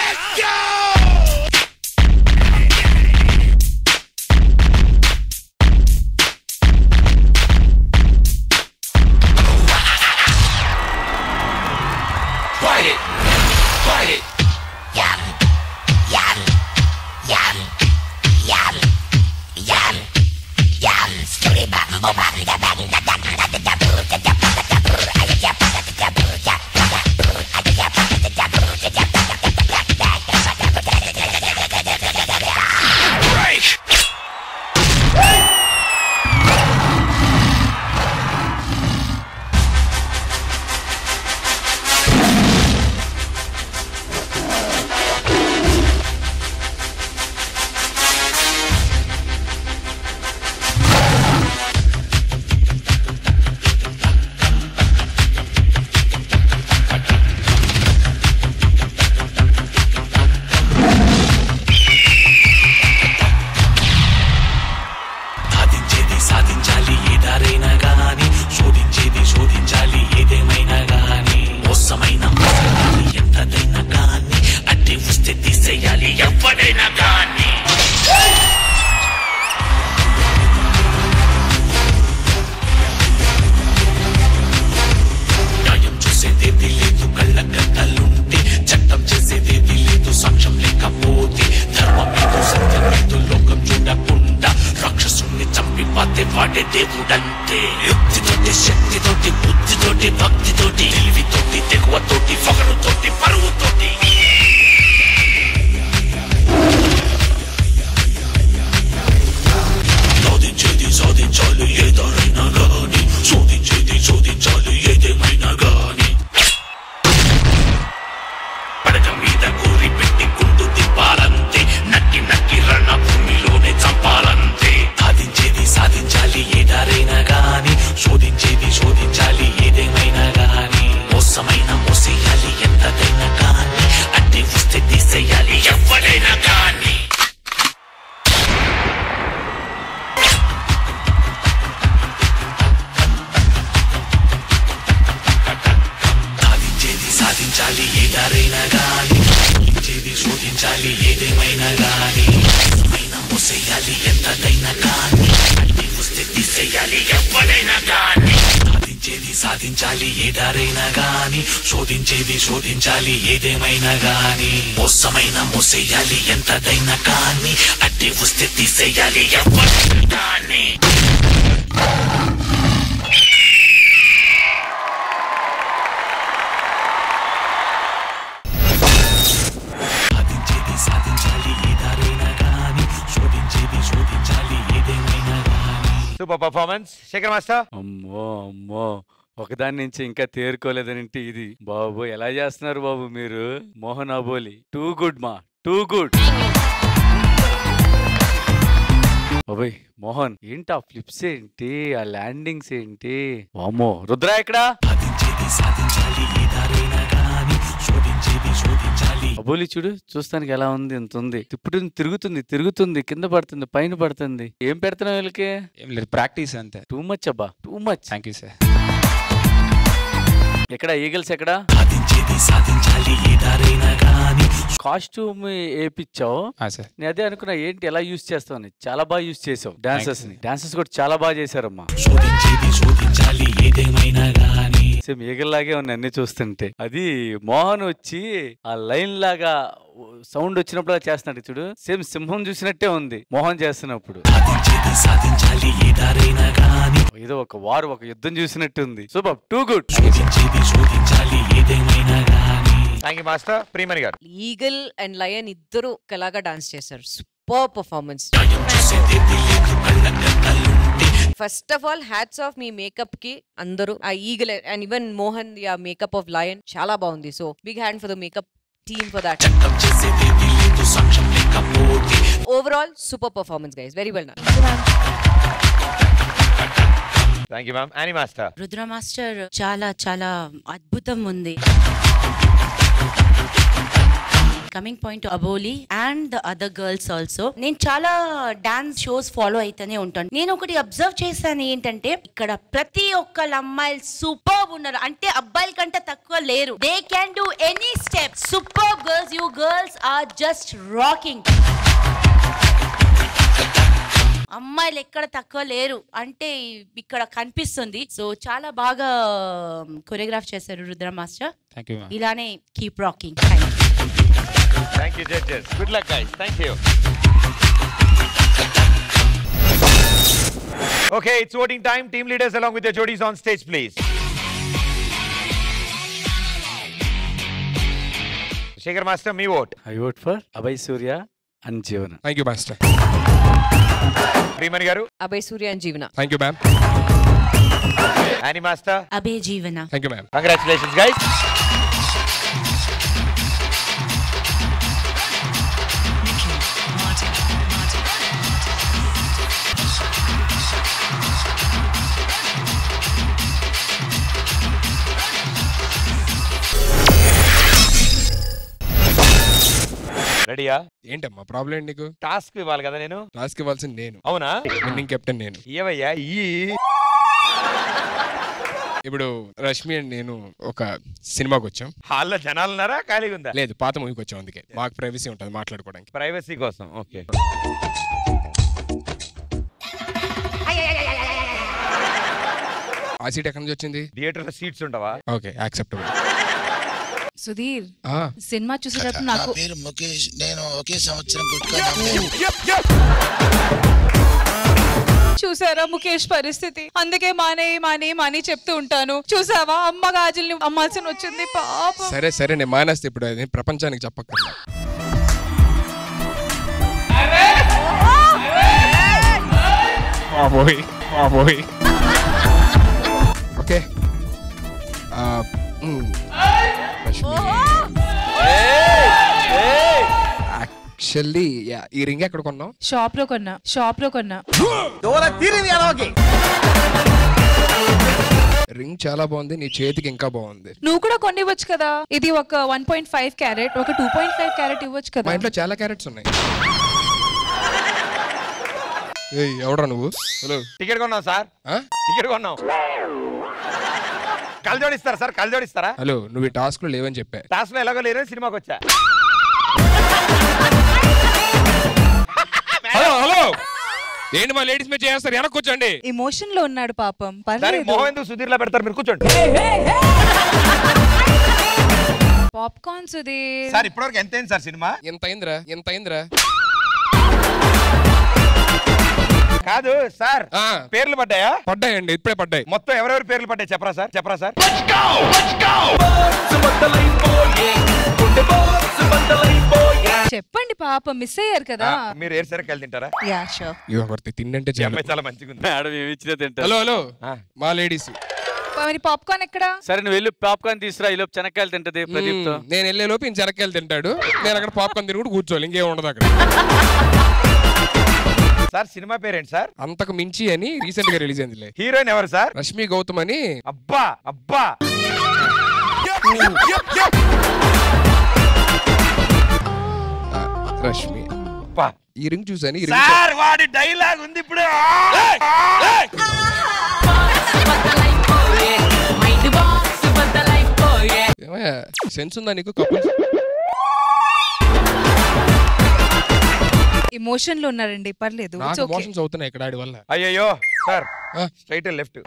Fight it! Fight it! Yum! Yum! Yum! Yum! Yum! Yum! Scooty bum bum bum da bang da da da da da boo da da da da boo da da da da da boo da da da boo da da da da da boo da da da da da da da Break! సాధించేది సాధించాలి ఏదారైనా గాని శోధించేది శోధించాలి ఏదేమైనా గాని మోసమైన మోసగాలి ఎంతదైనా గాని అడ్డి వస్తే తీసేయాలి ఎవడైనా గాని న్యాయం చూసేదేది లేదు కళ్ళ గద్దలుంటే చట్టం చేసేదేది లేదు సాక్ష్యం లేకపోతే ధర్మం లేదు సత్యం లేదు లోకం చూడకుండా రాక్షసుని చంపి పాతే వాడే దేవుడంతే యుక్తితోటి శక్తితోటి బుద్ధితోటి భక్తితోటి తెలివితోటి తెగువతోటి పొగరుతోటి పరువుతోటి సాధించేది సాధించాలి ఏదారైనా గాని శోధించేది శోధించాలి ఏదేమైనా గాని పడక మీద కోరి పెట్టి గుండు తిప్పాలంతే నక్కి నక్కి రణ భూమిలోనే చంపాలంతే సాధించేది సాధించాలి ఏదారైనా గాని శోధించేది శోధించాలి ఏదేమైనా గాని మోసమైన మోసేయాలి ఎంతదైనా గాని అడ్డి వస్తే తీసేయాలి ఎవడైనా గాని సాధించేది సాధించాలి ఏదారైనా గాని శోధించేది శోధించాలి ఏదేమైనా గాని అయినా మోసేయాలి ఎంతదైనా గాని అడ్డి వస్తే తీసేయాలి ఎవడైనా గాని సాధించేది సాధించాలి ఏదారైనా గాని శోధించేది శోధించాలి ఏదేమైనా గాని మోసమైన మోసేయాలి ఎంతదైనా గాని అడ్డి వస్తే తీసేయాలి ఎవడైనా గాని సాధించేది సాధించాలి ఏదారైనా గాని శోధించేది శోధించాలి ఏదేమైనా గాని సూపర్ పర్ఫార్మెన్స్ శేఖర్ మాస్టర్ అమ్మో అమ్మో ఒకదాని నుంచి ఇంకా తేరుకోలేదనంటే ఇది బాబు ఎలా చేస్తున్నారు బాబు మీరు మోహన్ అబోలి టూ గుడ్ మా టూ గుడ్ బాబాయ్ మోహన్ ఏంటి ఆ ఫ్లిప్స్ ఏంటి ఆ ల్యాండింగ్స్ ఏంటి వామ్మో రుద్ర ఎక్కడా సాధించేది సాధించాలి ఏదారైనా గాని శోధించేది శోధించాలి అబోలి చూడు చూస్తానికి ఎలా ఉంది ఎంత ఉంది ఇప్పుడు తిరుగుతుంది తిరుగుతుంది కింద పడుతుంది పైన పడుతుంది ఏం పెడుతున్నావు వీళ్ళకి ఏం లేదు ప్రాక్టీస్ అంతే టూ మచ్ అబ్బా too much thank you sir ఎక్కడ ఈగల్స్ ఎక్కడ సాధించేది సాధించాలి ఏదారైనా గాని కాస్ట్యూమ్ వేపిచ్చావు సార్ నేను అదే అనుకున్నా ఏంటి ఎలా యూస్ చేస్తావు చాలా బాగా యూస్ చేసావు డాన్సర్స్ ని డాన్సర్స్ కూడా చాలా బాగా చేశారమ్మా శోధించేది శోధించాలి ఏదేమైనా గాని సేమ్ ఈగల్లాగే ఉన్నాయి అన్ని చూస్తుంటే అది మోహన్ వచ్చి ఆ లైన్ లాగా సౌండ్ వచ్చినప్పుడు చేస్తున్నాడు చూడు సేమ్ సింహం చూసినట్టే ఉంది మోహన్ చేస్తున్నప్పుడు సాధించేది సాధించాలి ఏదారైనా గాని ఏదో ఒక వారు ఒక యుద్ధం చూసినట్టు ఉంది సూపర్ టూ గుడ్ శోధించేది శోధించాలి ఏదేమైనా గాని థ్యాంక్ యూ మాస్టర్ ప్రియమణి గారు ఈగల్ అండ్ లయన్ ఇద్దరు ఒకలాగా డాన్స్ చేశారు super performance first of all hats off మీ మేకప్ కి అందరూ ఆ ఈగల్ అండ్ ఈవెన్ మోహన్ ఆ మేకప్ ఆఫ్ లయన్ చాలా బాగుంది so big hand for the makeup team for that overall super performance guys very well done thank you ma'am Annie master Rudra master చాలా చాలా అద్భుతం ఉంది coming point Aboli and the other girls also నేను చాలా డాన్స్ షోస్ ఫాలో అయితేనే ఉంటాను నేను ఒకటి అబ్జర్వ్ చేశాను ఏంటంటే ఇక్కడ ప్రతి ఒక్కళ్ళ అమ్మాయిలు సూపర్ ఉన్నారు అంటే అబ్బాయిల కంటే తక్కువ లేరు they can do any step super girls you girls are just rocking అమ్మాయిలు ఎక్కడ తక్కువ లేరు అంటే ఇక్కడ కనిపిస్తుంది సో చాలా బాగా కొరియోగ్రాఫ్ చేశారు రుద్ర మాస్టర్ థ్యాంక్ యూ ఇలానే keep rocking thank you judges good luck guys thank you Okay, it's voting time. Team leaders along with their jodies on stage, please. Shekhar Master, me vote. I vote for Abhay Surya and Jeevana thank you master Premani Garu, Abhay Surya and Jeevana thank you ma'am Annie Master. Abhay Jeevana thank you ma'am Congratulations, guys. రెడీయా ఏంటమ్మా ప్రాబ్లం ఏంటి నీకు టాస్క్ ఇవ్వాలి కదా నేను టాస్క్ ఇవ్వాల్సింది నేను అవునా విన్నింగ్ కెప్టెన్ నేను ఏవయ్యా ఈ ఇప్పుడు రష్మి అండ్ నేను ఒక సినిమాకి వచ్చాం హాల్లో జనాలు ఉన్నారా ఖాళీగా ఉందా లేదు పాత మూవీకి వచ్చాం అందుకే మాకు ప్రైవసీ ఉంటుంది మాట్లాడుకోవడానికి ప్రైవసీ కోసం ఓకే ఆ సీట్ ఎక్కడి నుంచి వచ్చింది థియేటర్ లో సీట్స్ ఉండవా ఓకే యాక్సెప్టబుల్ సుధీర్ ఆ. సినిమా చూసేటప్పుడు నా నాకు పేరు ముఖేష్ నేను ఒకే సంవత్సరం గుట్కా నమ్మాను. చూసారా ముఖేష్ పరిస్థితి అందుకే మానే మానే మాని చెప్తూ ఉంటాను చూసావా అమ్మ గాజుల్ని అమ్మాల్సిన వచ్చింది పాపం సరే సరే నేను మానేస్తే ఇప్పుడు అది ప్రపంచానికి చెప్పక్కర్లా బాబోయ్ బాబోయ్ ఓకే ఆ, మ్, రష్మి యాక్చువల్లీ యా, ఈ రింగ్ ఎక్కడ కొన్నావు షాప్ లో కొన్నా షాప్ లో కొన్నా రింగ్ చాలా బాగుంది నీ చేతికి ఇంకా బాగుంది నువ్వు కూడా కొనివ్వచ్చు కదా ఇది ఒక వన్ పాయింట్ ఫైవ్ క్యారెట్ ఒక టూ పాయింట్ ఫైవ్ క్యారెట్ ఇవ్వచ్చు మా కదా ఇంట్లో చాలా క్యారెట్స్ ఉన్నాయి ఏయ్ ఎవడ్రా నువ్వు హలో టికెట్ కొన్నాం సార్ ఆ? టికెట్ కొన్నాం కళ్ళు జోడిస్తారా సార్ కళ్ళు జోడిస్తారా హలో నువ్వు ఈ టాస్క్ లో లేవని చెప్పా టాస్క్ లో ఎలాగో లేరు సినిమాకి వచ్చా హలో హలో ఏంటి మా లేడీస్ మీద చేస్తారు వెనక్కి కూర్చోండి ఎమోషన్ లో ఉన్నాడు పాపం దానికి పర్లేదు మొహం ఎందుకు సుధీర్ లా పెడతారు మీరు కూర్చోండి పాప్కార్న్ సుధీర్ సార్ ఇప్పటివరకు ఎంత అయింది సార్ సినిమా ఎంత అయిందిరా ఎంత అయిందిరా కాదు సార్ పేర్లు పడ్డాయా పడ్డాయండి ఇప్పుడే పడ్డాయి మొత్తం ఎవరెవరి పేర్లు పడ్డాయి చెప్పరా సార్ చెప్పరా సార్ చెప్పండి పాపం మిస్ అయ్యారు కదా ఆ, మీరు ఏరు సరే కలిసి తింటారా యా షూర్ ఇవి ఒకటి తిండంటే ఈ చాలా అమ్మాయి చాలా మంచిగా ఉంది మేడం ఏమి ఇచ్చినా తింటారు హలో హలో మా లేడీస్ మరి పాప్కార్న్ ఎక్కడ సరే నువ్వు వెళ్ళి పాప్కార్న్ తీసుకురా ఈ లోపు చెనక్కాయలు తింటది ప్రదీప్ తో నేను వెళ్ళే లోపు ఈయన చెరక్కాయలు తింటాడు నేను అక్కడ పాప్కార్న్ తిని కూడా కూర్చోవాలి ఇంకేం ఉండదు అక్కడ సార్ సినిమా పేరేంటి సార్ అంతకు మించి అని రీసెంట్ గా రిలీజ్ అయిందిలే హీరోయిన్ ఎవరు సార్ రష్మి గౌతమ్ అని అబ్బా అబ్బా రష్మి అబ్బా ఈ రింగ్ చూసాను ఈ రింగ్ సార్ వాడి డైలాగ్ ఉంది ఇప్పుడు సెన్స్ ఉందా నీకు కపుల్ ఎమోషన్ లో ఉన్నారండి పర్లేదు నాకు It's okay. మోషన్స్ అవుతున్నాయి ఇక్కడ ఆడి వల్ల అయ్యయ్యో సార్ స్ట్రైట్ లెఫ్ట్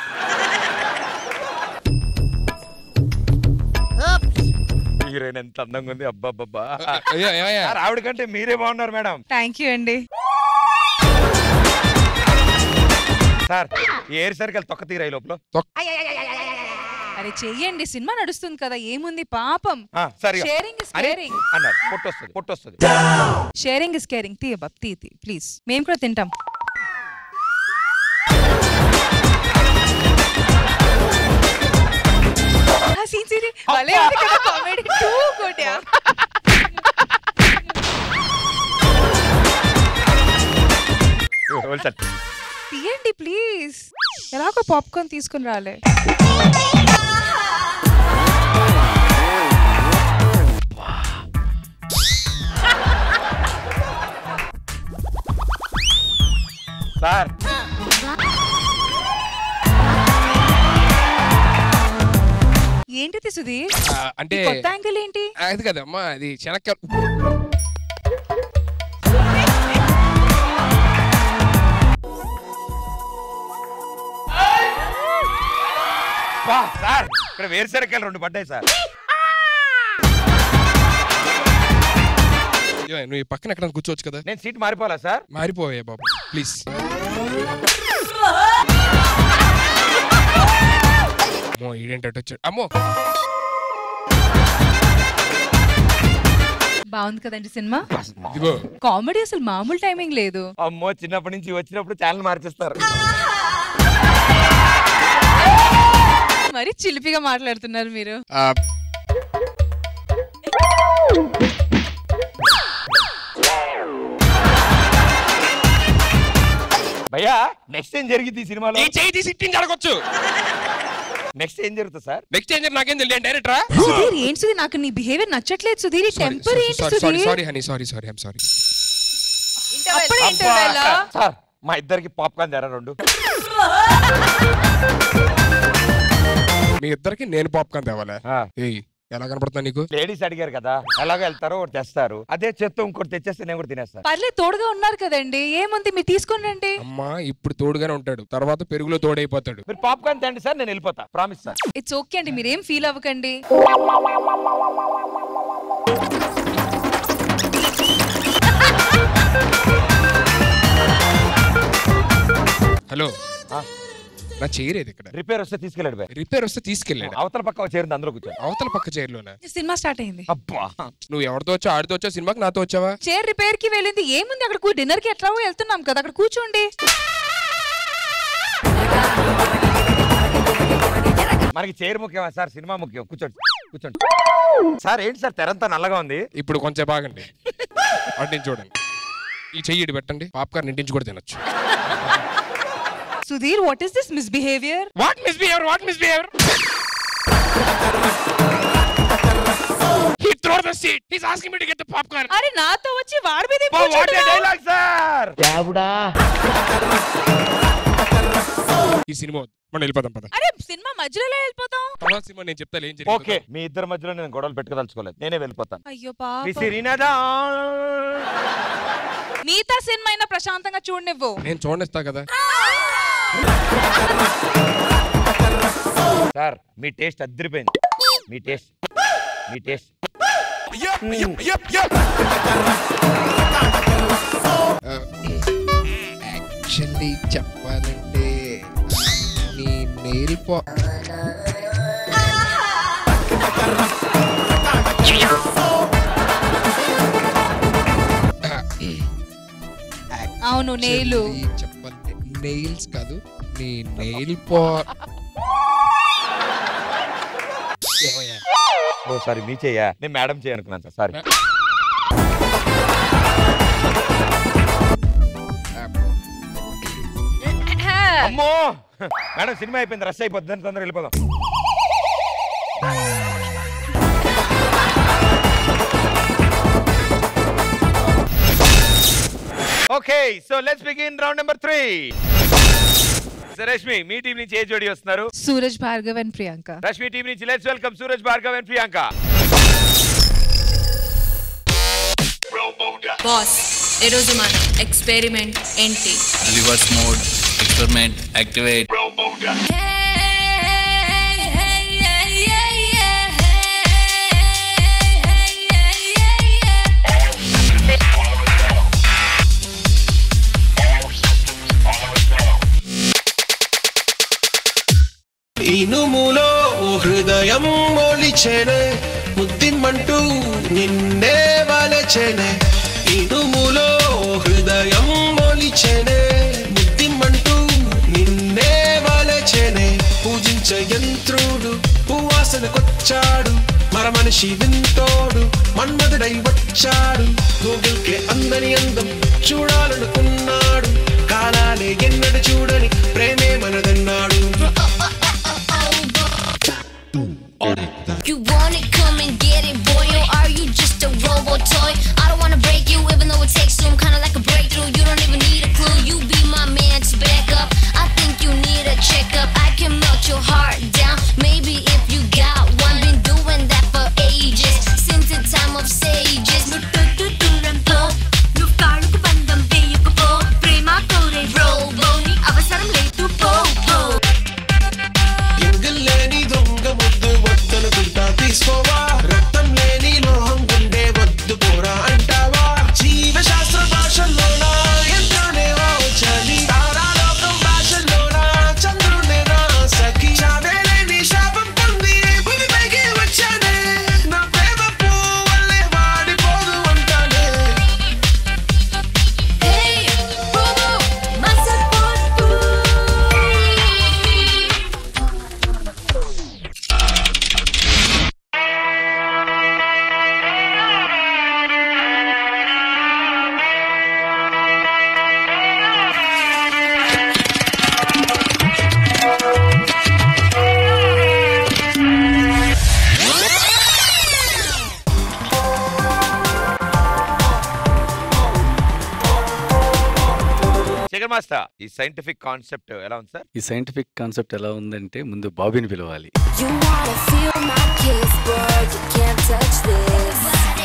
హీరోయిన్ ఎంత అందంగా ఉంది అబ్బాబ్బా అయ్యో, ఏమయ్యా? సార్ ఆవిడ కంటే మీరే బాగున్నారు మేడం థ్యాంక్ యూ అండి సార్ ఈ ఎయిర్ సర్కిల్ తొక్క తీరాయి లోపల అరే చెయ్యండి సినిమా నడుస్తుంది కదా ఏముంది పాపం ఆ, సరే షేరింగ్ ఇస్ అని కేరింగ్ అన్నారు పొట్టొస్తుంది పొట్టొస్తుంది షేరింగ్ ఇస్ కేరింగ్ తీ బాబ్ తీ తీ ప్లీజ్ మేము కూడా తింటాం సీన్ సీన్ భలే ఉంది కదా కామెడీ టూ గుడ్ యా తీయండి ప్లీజ్ ఎలాగో పాప్కార్న్ తీసుకుని రాలే సార్ ఏంటిది సుధీర్ ఆ, అంటే ఈ కొత్త యాంగిల్ ఏంటి అది కదమ్మా అది శనక్కాయలు వా, సార్ ఇక్కడ వేరుశనకాయలు రెండు పడ్డాయి సార్ ఇదిగో, నువ్వు ఈ పక్కన ఎక్కడ కూర్చోవచ్చు కదా నేను సీట్ మారిపోవాలా సార్ మారిపోయే బాబు ప్లీజ్ అమ్మో ఈడేంటో వచ్చాడు అమ్మో బాగుంది కదండి సినిమా ఇదిగో కామెడీ అసలు మామూలు టైమింగ్ లేదు అమ్మో చిన్నప్పటి నుంచి వచ్చినప్పుడు ఛానల్ మార్చేస్తారు మరి చిలిపిగా మాట్లాడుతున్నారు మీరు ఆ, భయ్యా నెక్స్ట్ ఏం జరిగింది ఈ సినిమాలో ఈ చేయి తీసి ఇట్టించి అడగొచ్చు నెక్స్ట్ ఏం జరుగుతుంది సార్ నెక్స్ట్ ఏం జరిగింది నాకేం తెలియదు డైరెక్టరా సుధీర్ ఏంటి సుధీర్ నాకు నీ బిహేవియర్ నచ్చట్లేదు సుధీర్ టెంపర్ ఏంటి sorry sorry Sudheer sorry honey sorry sorry I'm sorry అప్పుడే అబ్బా, ఇంటర్వెల్ సార్ మా ఇద్దరికి పాప్కార్న్ తెరా రెండు మీ ఇద్దరికి నేను పాప్కార్న్ తేవాలా ఏయ్ ఎలా కనపడుతున్నా నీకు లేడీస్ అడిగారు కదా ఎలాగో వెళ్తారో ఒకటి తెస్తారు అదే చెత్త ఇంకోటి తెచ్చేస్తే నేను కూడా తినేస్తాను పర్లేదు తోడుగా ఉన్నారు కదండి ఏముంది మీరు తీసుకొని రండి అమ్మా ఇప్పుడు తోడుగానే ఉంటాడు తర్వాత పెరుగులో తోడైపోతాడు మీరు పాప్కార్న్ తేండి సార్ నేను వెళ్ళిపోతా ప్రామిస్ సార్ ఇట్స్ ఓకే అండి మీరేం ఫీల్ అవ్వకండి హలో నా చేయలేదు ఇక్కడ రిపేర్ వస్తే తీసుకెళ్ళాడు బాయ్ రిపేర్ వస్తే తీసుకెళ్ళాడు అవతల పక్క చేరింది అందులో కూర్చొని అవతల పక్క చైర్లోనా సినిమా స్టార్ట్ అయింది అబ్బా నువ్వు ఎవరితో వచ్చావు ఆడితో వచ్చావు సినిమాకి నాతో వచ్చావా చైర్ రిపేర్ కి వెళ్ళింది ఏముంది అక్కడ డిన్నర్ కి ఎట్లాగో వెళ్తున్నాం కదా అక్కడ కూర్చోండి మనకి చైర్ ముఖ్యమా సార్ సినిమా ముఖ్యం కూర్చోండి కూర్చోండి సార్ ఏంటి సార్ తెరంతా నల్లగా ఉంది ఇప్పుడు కొంచెం బాగండి అటు నుంచి చూడండి ఈ చెయ్యి ఇటు పెట్టండి పాప్కార్న్ ఇంటించి కూడా తినొచ్చు Sudheer what is this misbehaviour what misbehaviour what misbehaviour He throw the seat. He's asking me to get the popcorn. అరే నాతో వచ్చి వాడి మీద వాట్ డైలాగ్ సార్ ఈ సినిమా వద్దు. మనం వెళ్ళిపోదాం పద అరే సినిమా మధ్యలో ఎలా వెళ్ళిపోతాం తర్వాత సినిమా నేను చెప్తా ఏం జరిగిందో. ఓకే మీ ఇద్దరి మధ్యలో నేను గొడవలు పెట్టుకోదలుచుకోలేదు నేనే వెళ్ళిపోతాను అయ్యో మీ పాప సిరినదా మిగతా సినిమా అయినా ప్రశాంతంగా చూడనివ్వు నేను చూడనిస్తా కదా సార్ మీ టేస్ట్ అద్దరిపోయింది మీ టేస్ట్ మీ టేస్ట్ యాక్చువల్లీ చెప్పాలంటే నీ నెయిల్ పా అవును నేలు Actually చెప్పాలంటే నెయిల్స్ కాదు నీ నెయిల్ పా ఏమయ్యా? ఓ సారీ మీ చెయ్యా నేను మేడం చేయనుకున్నాను సార్ సారీ అమ్మో మేడం సినిమా అయిపోయింది రష్ అయిపోద్ది తొందరగా వెళ్ళిపోదాం okay so let's begin round number three Rashmi మీ టీం నుంచి ఏ జోడి వస్తున్నారు సూరజ్ భార్గవ్ అండ్ ప్రియాంక రష్మి టీం నుంచి let's welcome Suraj Bhargav and Priyanka boss ఈరోజు మన ఎక్స్పెరిమెంట్ ఏంటి రివర్స్ మోడ్ ఎక్స్పెరిమెంట్ యాక్టివేట్ ఇనుములో ఓ హృదయం మొలిచెనే ముద్దిమ్మంటూ నిన్నే వలచెనే ఇనుములో ఓ హృదయం మొలిచెనే ముద్దిమ్మంటూ నిన్నే వలచెనే పూజించ యంత్రుడు పువ్వాసనకొచ్చాడు మర మనిషి వింతోడు మన్మధుడై వచ్చాడు గూగుల్కే అందని అందం చూడాలనుకున్నాడు కాలాలే ఎన్నడు చూడని ప్రేమే మనదన్నాడు You want it, come and get it, boy, or are you just a robot toy? I don't wanna break you, even though it takes some kinda like a breakthrough. You don't even need a clue. You be my man tiger master ఈ సైంటిఫిక్ కాన్సెప్ట్ ఎలా ఉంది సార్ ఈ సైంటిఫిక్ కాన్సెప్ట్ ఎలా ఉందంటే ముందు బాబీని పిలవాలి You wanna feel my kiss, but you can't touch this.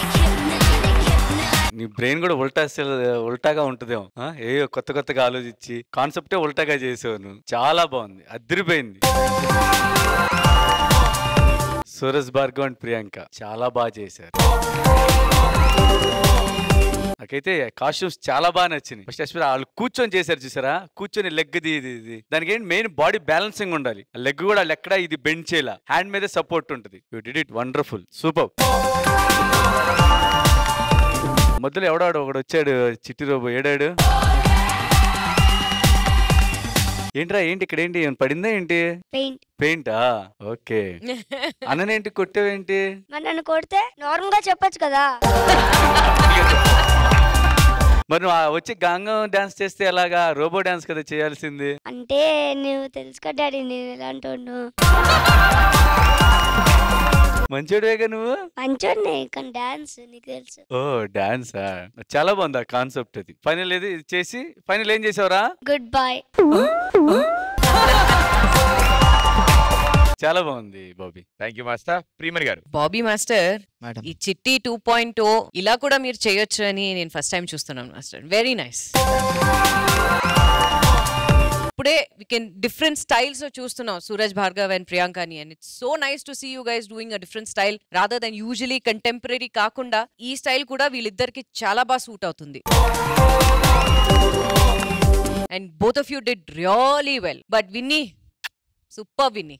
నీ బ్రెయిన్ కూడా ఉల్టా సెల్- ఉల్టాగా ఉంటుందేమో ఆ? ఏ కొత్త కొత్తగా ఆలోచించి కాన్సెప్టే ఉల్టాగా చేసావు నువ్వు చాలా బాగుంది అదిరిపోయింది సూరజ్ భార్గవ్ అండ్ ప్రియాంక చాలా బాగా చేశారు నాకైతే కాస్ట్యూమ్స్ చాలా బాగా నచ్చింది ఫస్ట్ ఎస్పెషల్ వాళ్ళు కూర్చొని చేశారు చూసారా కూర్చొని లెగ్ ఇది ఇది ఇది దానికి ఏంటి మెయిన్ బాడీ బ్యాలెన్సింగ్ ఉండాలి లెగ్ కూడా వాళ్ళు ఎక్కడ ఇది బెండ్ చేయాల హ్యాండ్ మీద సపోర్ట్ ఉంటుంది you did it wonderful super మధ్యలో ఎవడాడు ఒకడు వచ్చాడు చిట్టి రోబో ఏడాడు ఏంట్రా ఏంటి ఇక్కడ ఏంటి ఏం పడిందా ఏంటి పెయింట్ పెయింటా ఓకే అన్ననేంటి కొట్టావేంటి మరి నన్ను కొడితే నార్మల్ గా చెప్పొచ్చు కదా మరి నువ్వు ఆ వచ్చి గాంగం డాన్స్ చేస్తే ఎలాగా రోబో డాన్స్ కదా చేయాల్సింది అంటే నువ్వు తెలుసు కదా డాడీ నేను ఎలాంటి వాడినో. మంచోడివేగా నువ్వు మంచోడినే కానీ డాన్స్ నీకు తెలుసు ఓ డాన్సా చాలా బాగుంది ఆ కాన్సెప్ట్ అది ఫైనల్ ఏది ఇది చేసి ఫైనల్ ఏం చేసావురా గుడ్ బాయ్ చాలా బాగుంది బాబీ థ్యాంక్ యూ మాస్టర్ ప్రీమర్ గారు బాబీ మాస్టర్ ఈ చిట్టి టూ పాయింట్ ఓ ఇలా కూడా మీరు చేయొచ్చు అని నేను ఫస్ట్ టైం చూస్తున్నాను మాస్టర్ వెరీ నైస్ ఇప్పుడే వి కెన్ డిఫరెంట్ స్టైల్స్ చూస్తున్నాం సూరజ్ భార్గవ్ అండ్ ప్రియాంకని and it's so nice to see you guys doing a different style rather then usually contemporary కాకుండా ఈ స్టైల్ కూడా వీళ్ళిద్దరికి చాలా బాగా సూట్ అవుతుంది and both of you did really well but Vinni super Vinni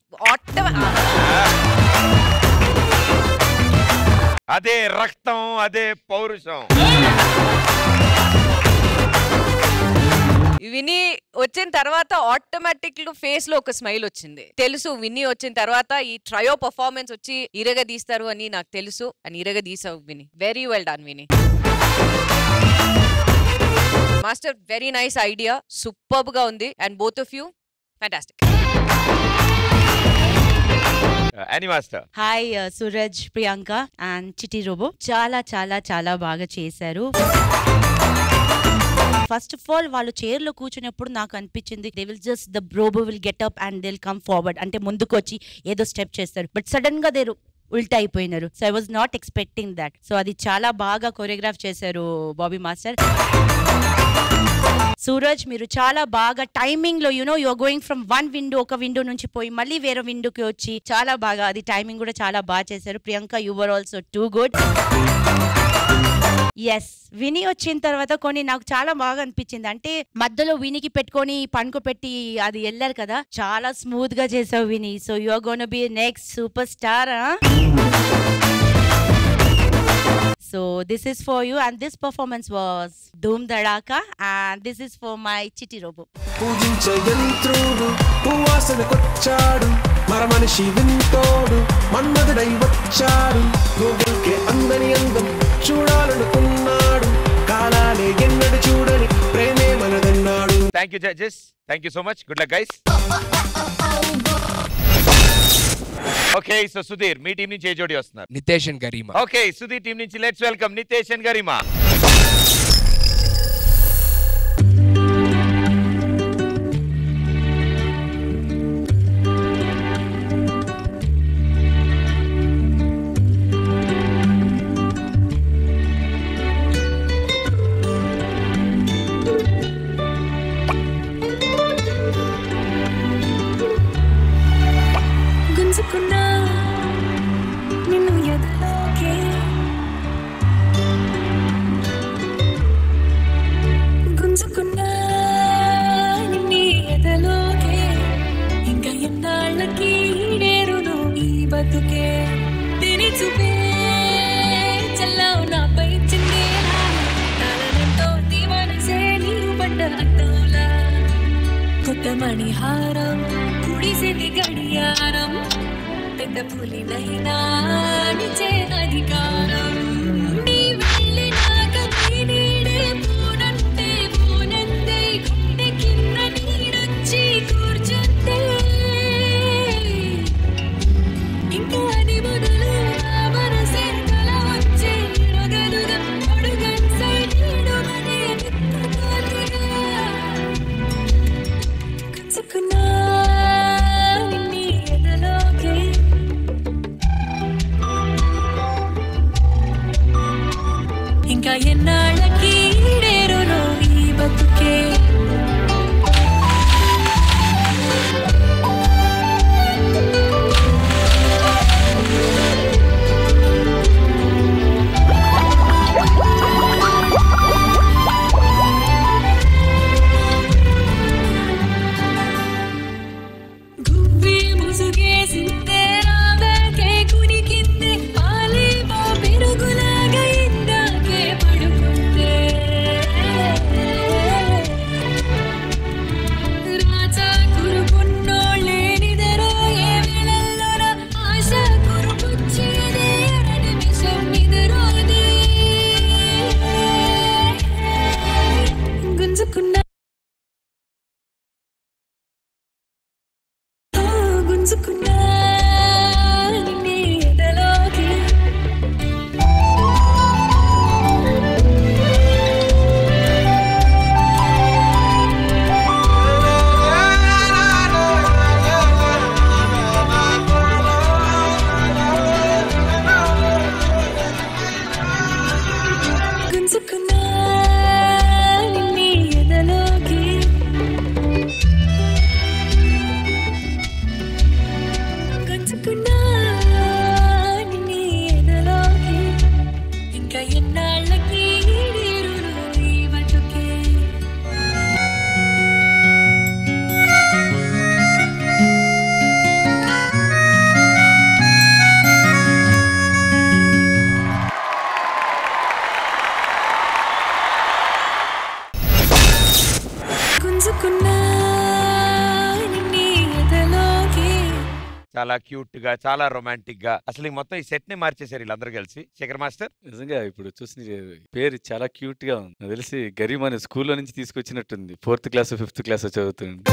అదే రక్తం అదే పౌరుషం విని వచ్చిన తర్వాత ఆటోమేటిక్ ఫేస్ లో ఒక స్మైల్ వచ్చింది తెలుసు విని వచ్చిన తర్వాత ఈ ట్రయో పర్ఫార్మెన్స్ వచ్చి ఇరగ తీస్తారు అని నాకు తెలుసు అని ఇరగ తీసావు Vinni very well done Vinni master very nice idea superb గా ఉంది and both of you fantastic అని master hi Suraj Priyanka and Chitti robo చాలా చాలా చాలా బాగా చేశారు ఫస్ట్ ఆఫ్ ఆల్ వాళ్ళు చైర్ లో కూర్చున్నప్పుడు నాకు అనిపించింది they will just the robo will get up and they'll come forward అంటే ముందుకు వచ్చి ఏదో స్టెప్ చేస్తారు బట్ సడన్ గా దేరు ఉల్టా అయిపోయినారు so I was not expecting that so అది చాలా బాగా కొరియోగ్రాఫ్ చేశారు బాబీ మాస్టర్ సూరజ్ మీరు చాలా బాగా టైమింగ్ లో you know your going from one window ఒక విండో నుంచి పోయి మళ్ళీ వేరే విండోకి వచ్చి చాలా బాగా అది టైమింగ్ కూడా చాలా బాగా చేశారు Priyanka your also too good yes Vinni వచ్చిన తర్వాత కొన్ని నాకు చాలా బాగా అనిపించింది అంటే మధ్యలో వినికి పెట్టుకొని పనుకో పెట్టి అది వెళ్ళారు కదా చాలా స్మూత్ గా చేసావు Vinni so you are gonna be next super star so this is for you and this performance was ధూమ్ దడాకా and this is for my Chitti robo పూజించే యంత్రుడు పువ్వాసనకొచ్చాడు మర మనిషి వింటోడు మన్మధుడై వచ్చాడు గూగుల్కే అందని అందం చూడాలనుకున్నాడు కాలాలే ఎన్నడు చూడని ప్రేమే మనదన్నాడు thank you judges thank you so much good luck guys okay so Sudheer మీ టీం నుంచి ఏ జోడి వస్తున్నారు Nitesh and Garima okay Sudheer team నుంచి let's welcome Nitesh and Garima గుంజుకున్నా నిన్ను ఎదలోకే గుంజుకున్నా నిన్ని ఎదలోకే ఇంకా ఎన్నాళ్ళకి నేరును ఈ బతుకే తిని చూపే చల్లావు నాపై చిందేలా తలనంతో మనసే నీరు పడ్డ అద్దంలా కొత్త మణిహారం కుడిసేది గడియారం పెద్ద పులినైనా నిచే అధికారం నీ వెళ్ళినాక నీ నీడే పూనంటే పూనందే గుండె కింద నీడొచ్చి కూర్చుంటే ఇంకా అది మొదలు నా మనసే కల వచ్చే రగలుగా అడుగన్ సైడ్ మనే నిత్త చాలా క్యూట్ గా చాలా రొమాంటిక్ గా అసలు ఈ మొత్తం ఈ సెట్ ని మార్చేశారు వీళ్ళందరూ కలిసి శేఖర్ మాస్టర్ నిజంగా ఇప్పుడు చూసిన పేరు చాలా క్యూట్ గా ఉంది నాకు తెలిసి గరీబ్ అనే స్కూల్లో నుంచి తీసుకొచ్చినట్టుంది ఫోర్త్ క్లాస్ ఫిఫ్త్ క్లాస్ చదువుతుంది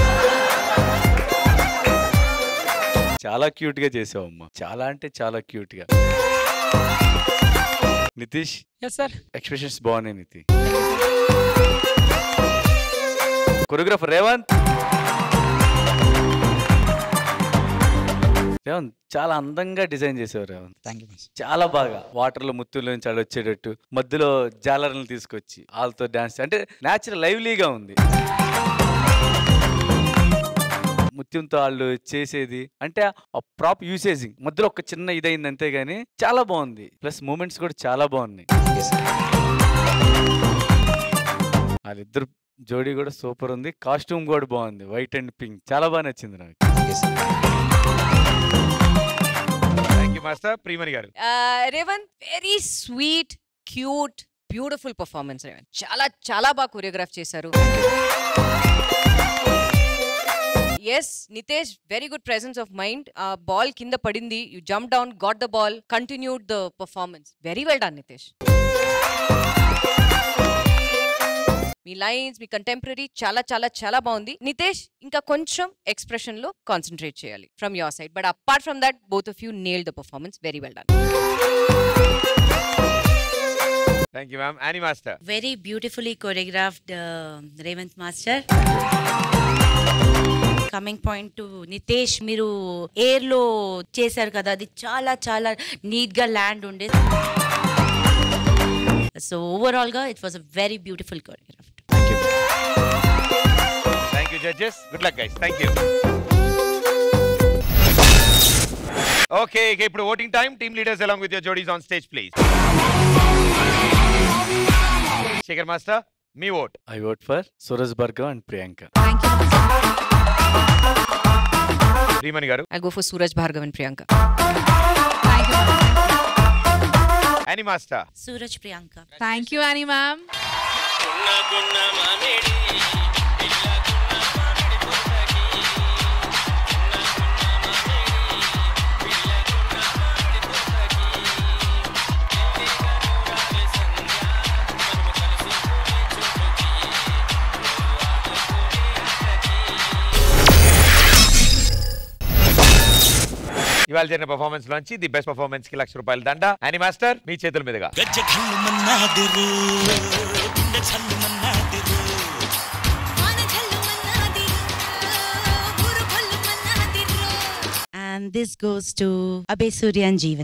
చాలా క్యూట్ గా చేసావు అమ్మా చాలా అంటే చాలా క్యూట్ గా నితీష్ సార్ ఎక్స్ప్రెషన్స్ బాగున్నాయి నితి కొరియోగ్రాఫర్ రేవంత్ రేవంత్ చాలా అందంగా డిజైన్ చేసావు రేవంత్ థ్యాంక్ యూ చాలా బాగా వాటర్ లో ముత్తుల నుంచి అలా వచ్చేటట్టు మధ్యలో జాలర్లను తీసుకొచ్చి వాళ్ళతో డాన్స్ అంటే న్యాచురల్ లైవ్లీగా ఉంది ముత్యంతో వాళ్ళు చేసేది అంటే ఆ ప్రాప్ యూసేజింగ్ మధ్యలో ఒక చిన్న ఇదైంది అంతేగాని చాలా బాగుంది ప్లస్ మూమెంట్స్ కూడా చాలా బాగున్నాయి వాళ్ళిద్దరు జోడీ కూడా సూపర్ ఉంది కాస్ట్యూమ్ కూడా బాగుంది వైట్ అండ్ పింక్ చాలా బాగా నచ్చింది నాకు థ్యాంక్ యూ మాస్టర్ ప్రియమణి గారు Revanth very sweet cute beautiful performance Revanth చాలా చాలా బాగా కొరియోగ్రాఫ్ చేశారు yes Nitesh very good presence of mind ఆ బాల్ కింద పడింది you jump down got the ball continued the performance very well done Nitesh మీ లైన్స్ మీ కంటెంపరీ చాలా చాలా చాలా బాగుంది నితేష్ ఇంకా కొంచెం ఎక్స్ప్రెషన్ లో కాన్సన్ట్రేట్ చేయాలి from your side but apart from that both of you nail the performance very well done thank you ma'am Annie master very beautifully choreographed Revanth master coming point to Nitesh మీరు ఎయిర్ లో చేశారు కదా అది చాలా చాలా నీట్ గా ల్యాండ్ ఉండే సో ఓవరాల్ గా it was a very beautiful choreograph thank you judges good luck guys thank you okay ఇక ఇప్పుడు voting time team leaders along with your జోడీస్ on stage please Shekhar master మీ vote I vote for Suraj Bhargav and Priyanka Shrimani గారు I go for Suraj Bhargav and Priyanka Annie master Suraj Priyanka thank you అని మ్యామ్ ఇవాళ జరిగిన పర్ఫార్మెన్స్ లోంచి ది బెస్ట్ పర్ఫార్మెన్స్ కి లక్ష రూపాయల దండ యానీ మాస్టర్ మీ చేతుల మీదుగా And this goes to Abhay Surya and Jeevan.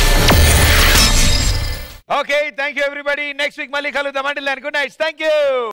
Okay thank you everybody next week మళ్ళీ కలుద్దాం అంటే గుడ్ నైట్ థ్యాంక్ యూ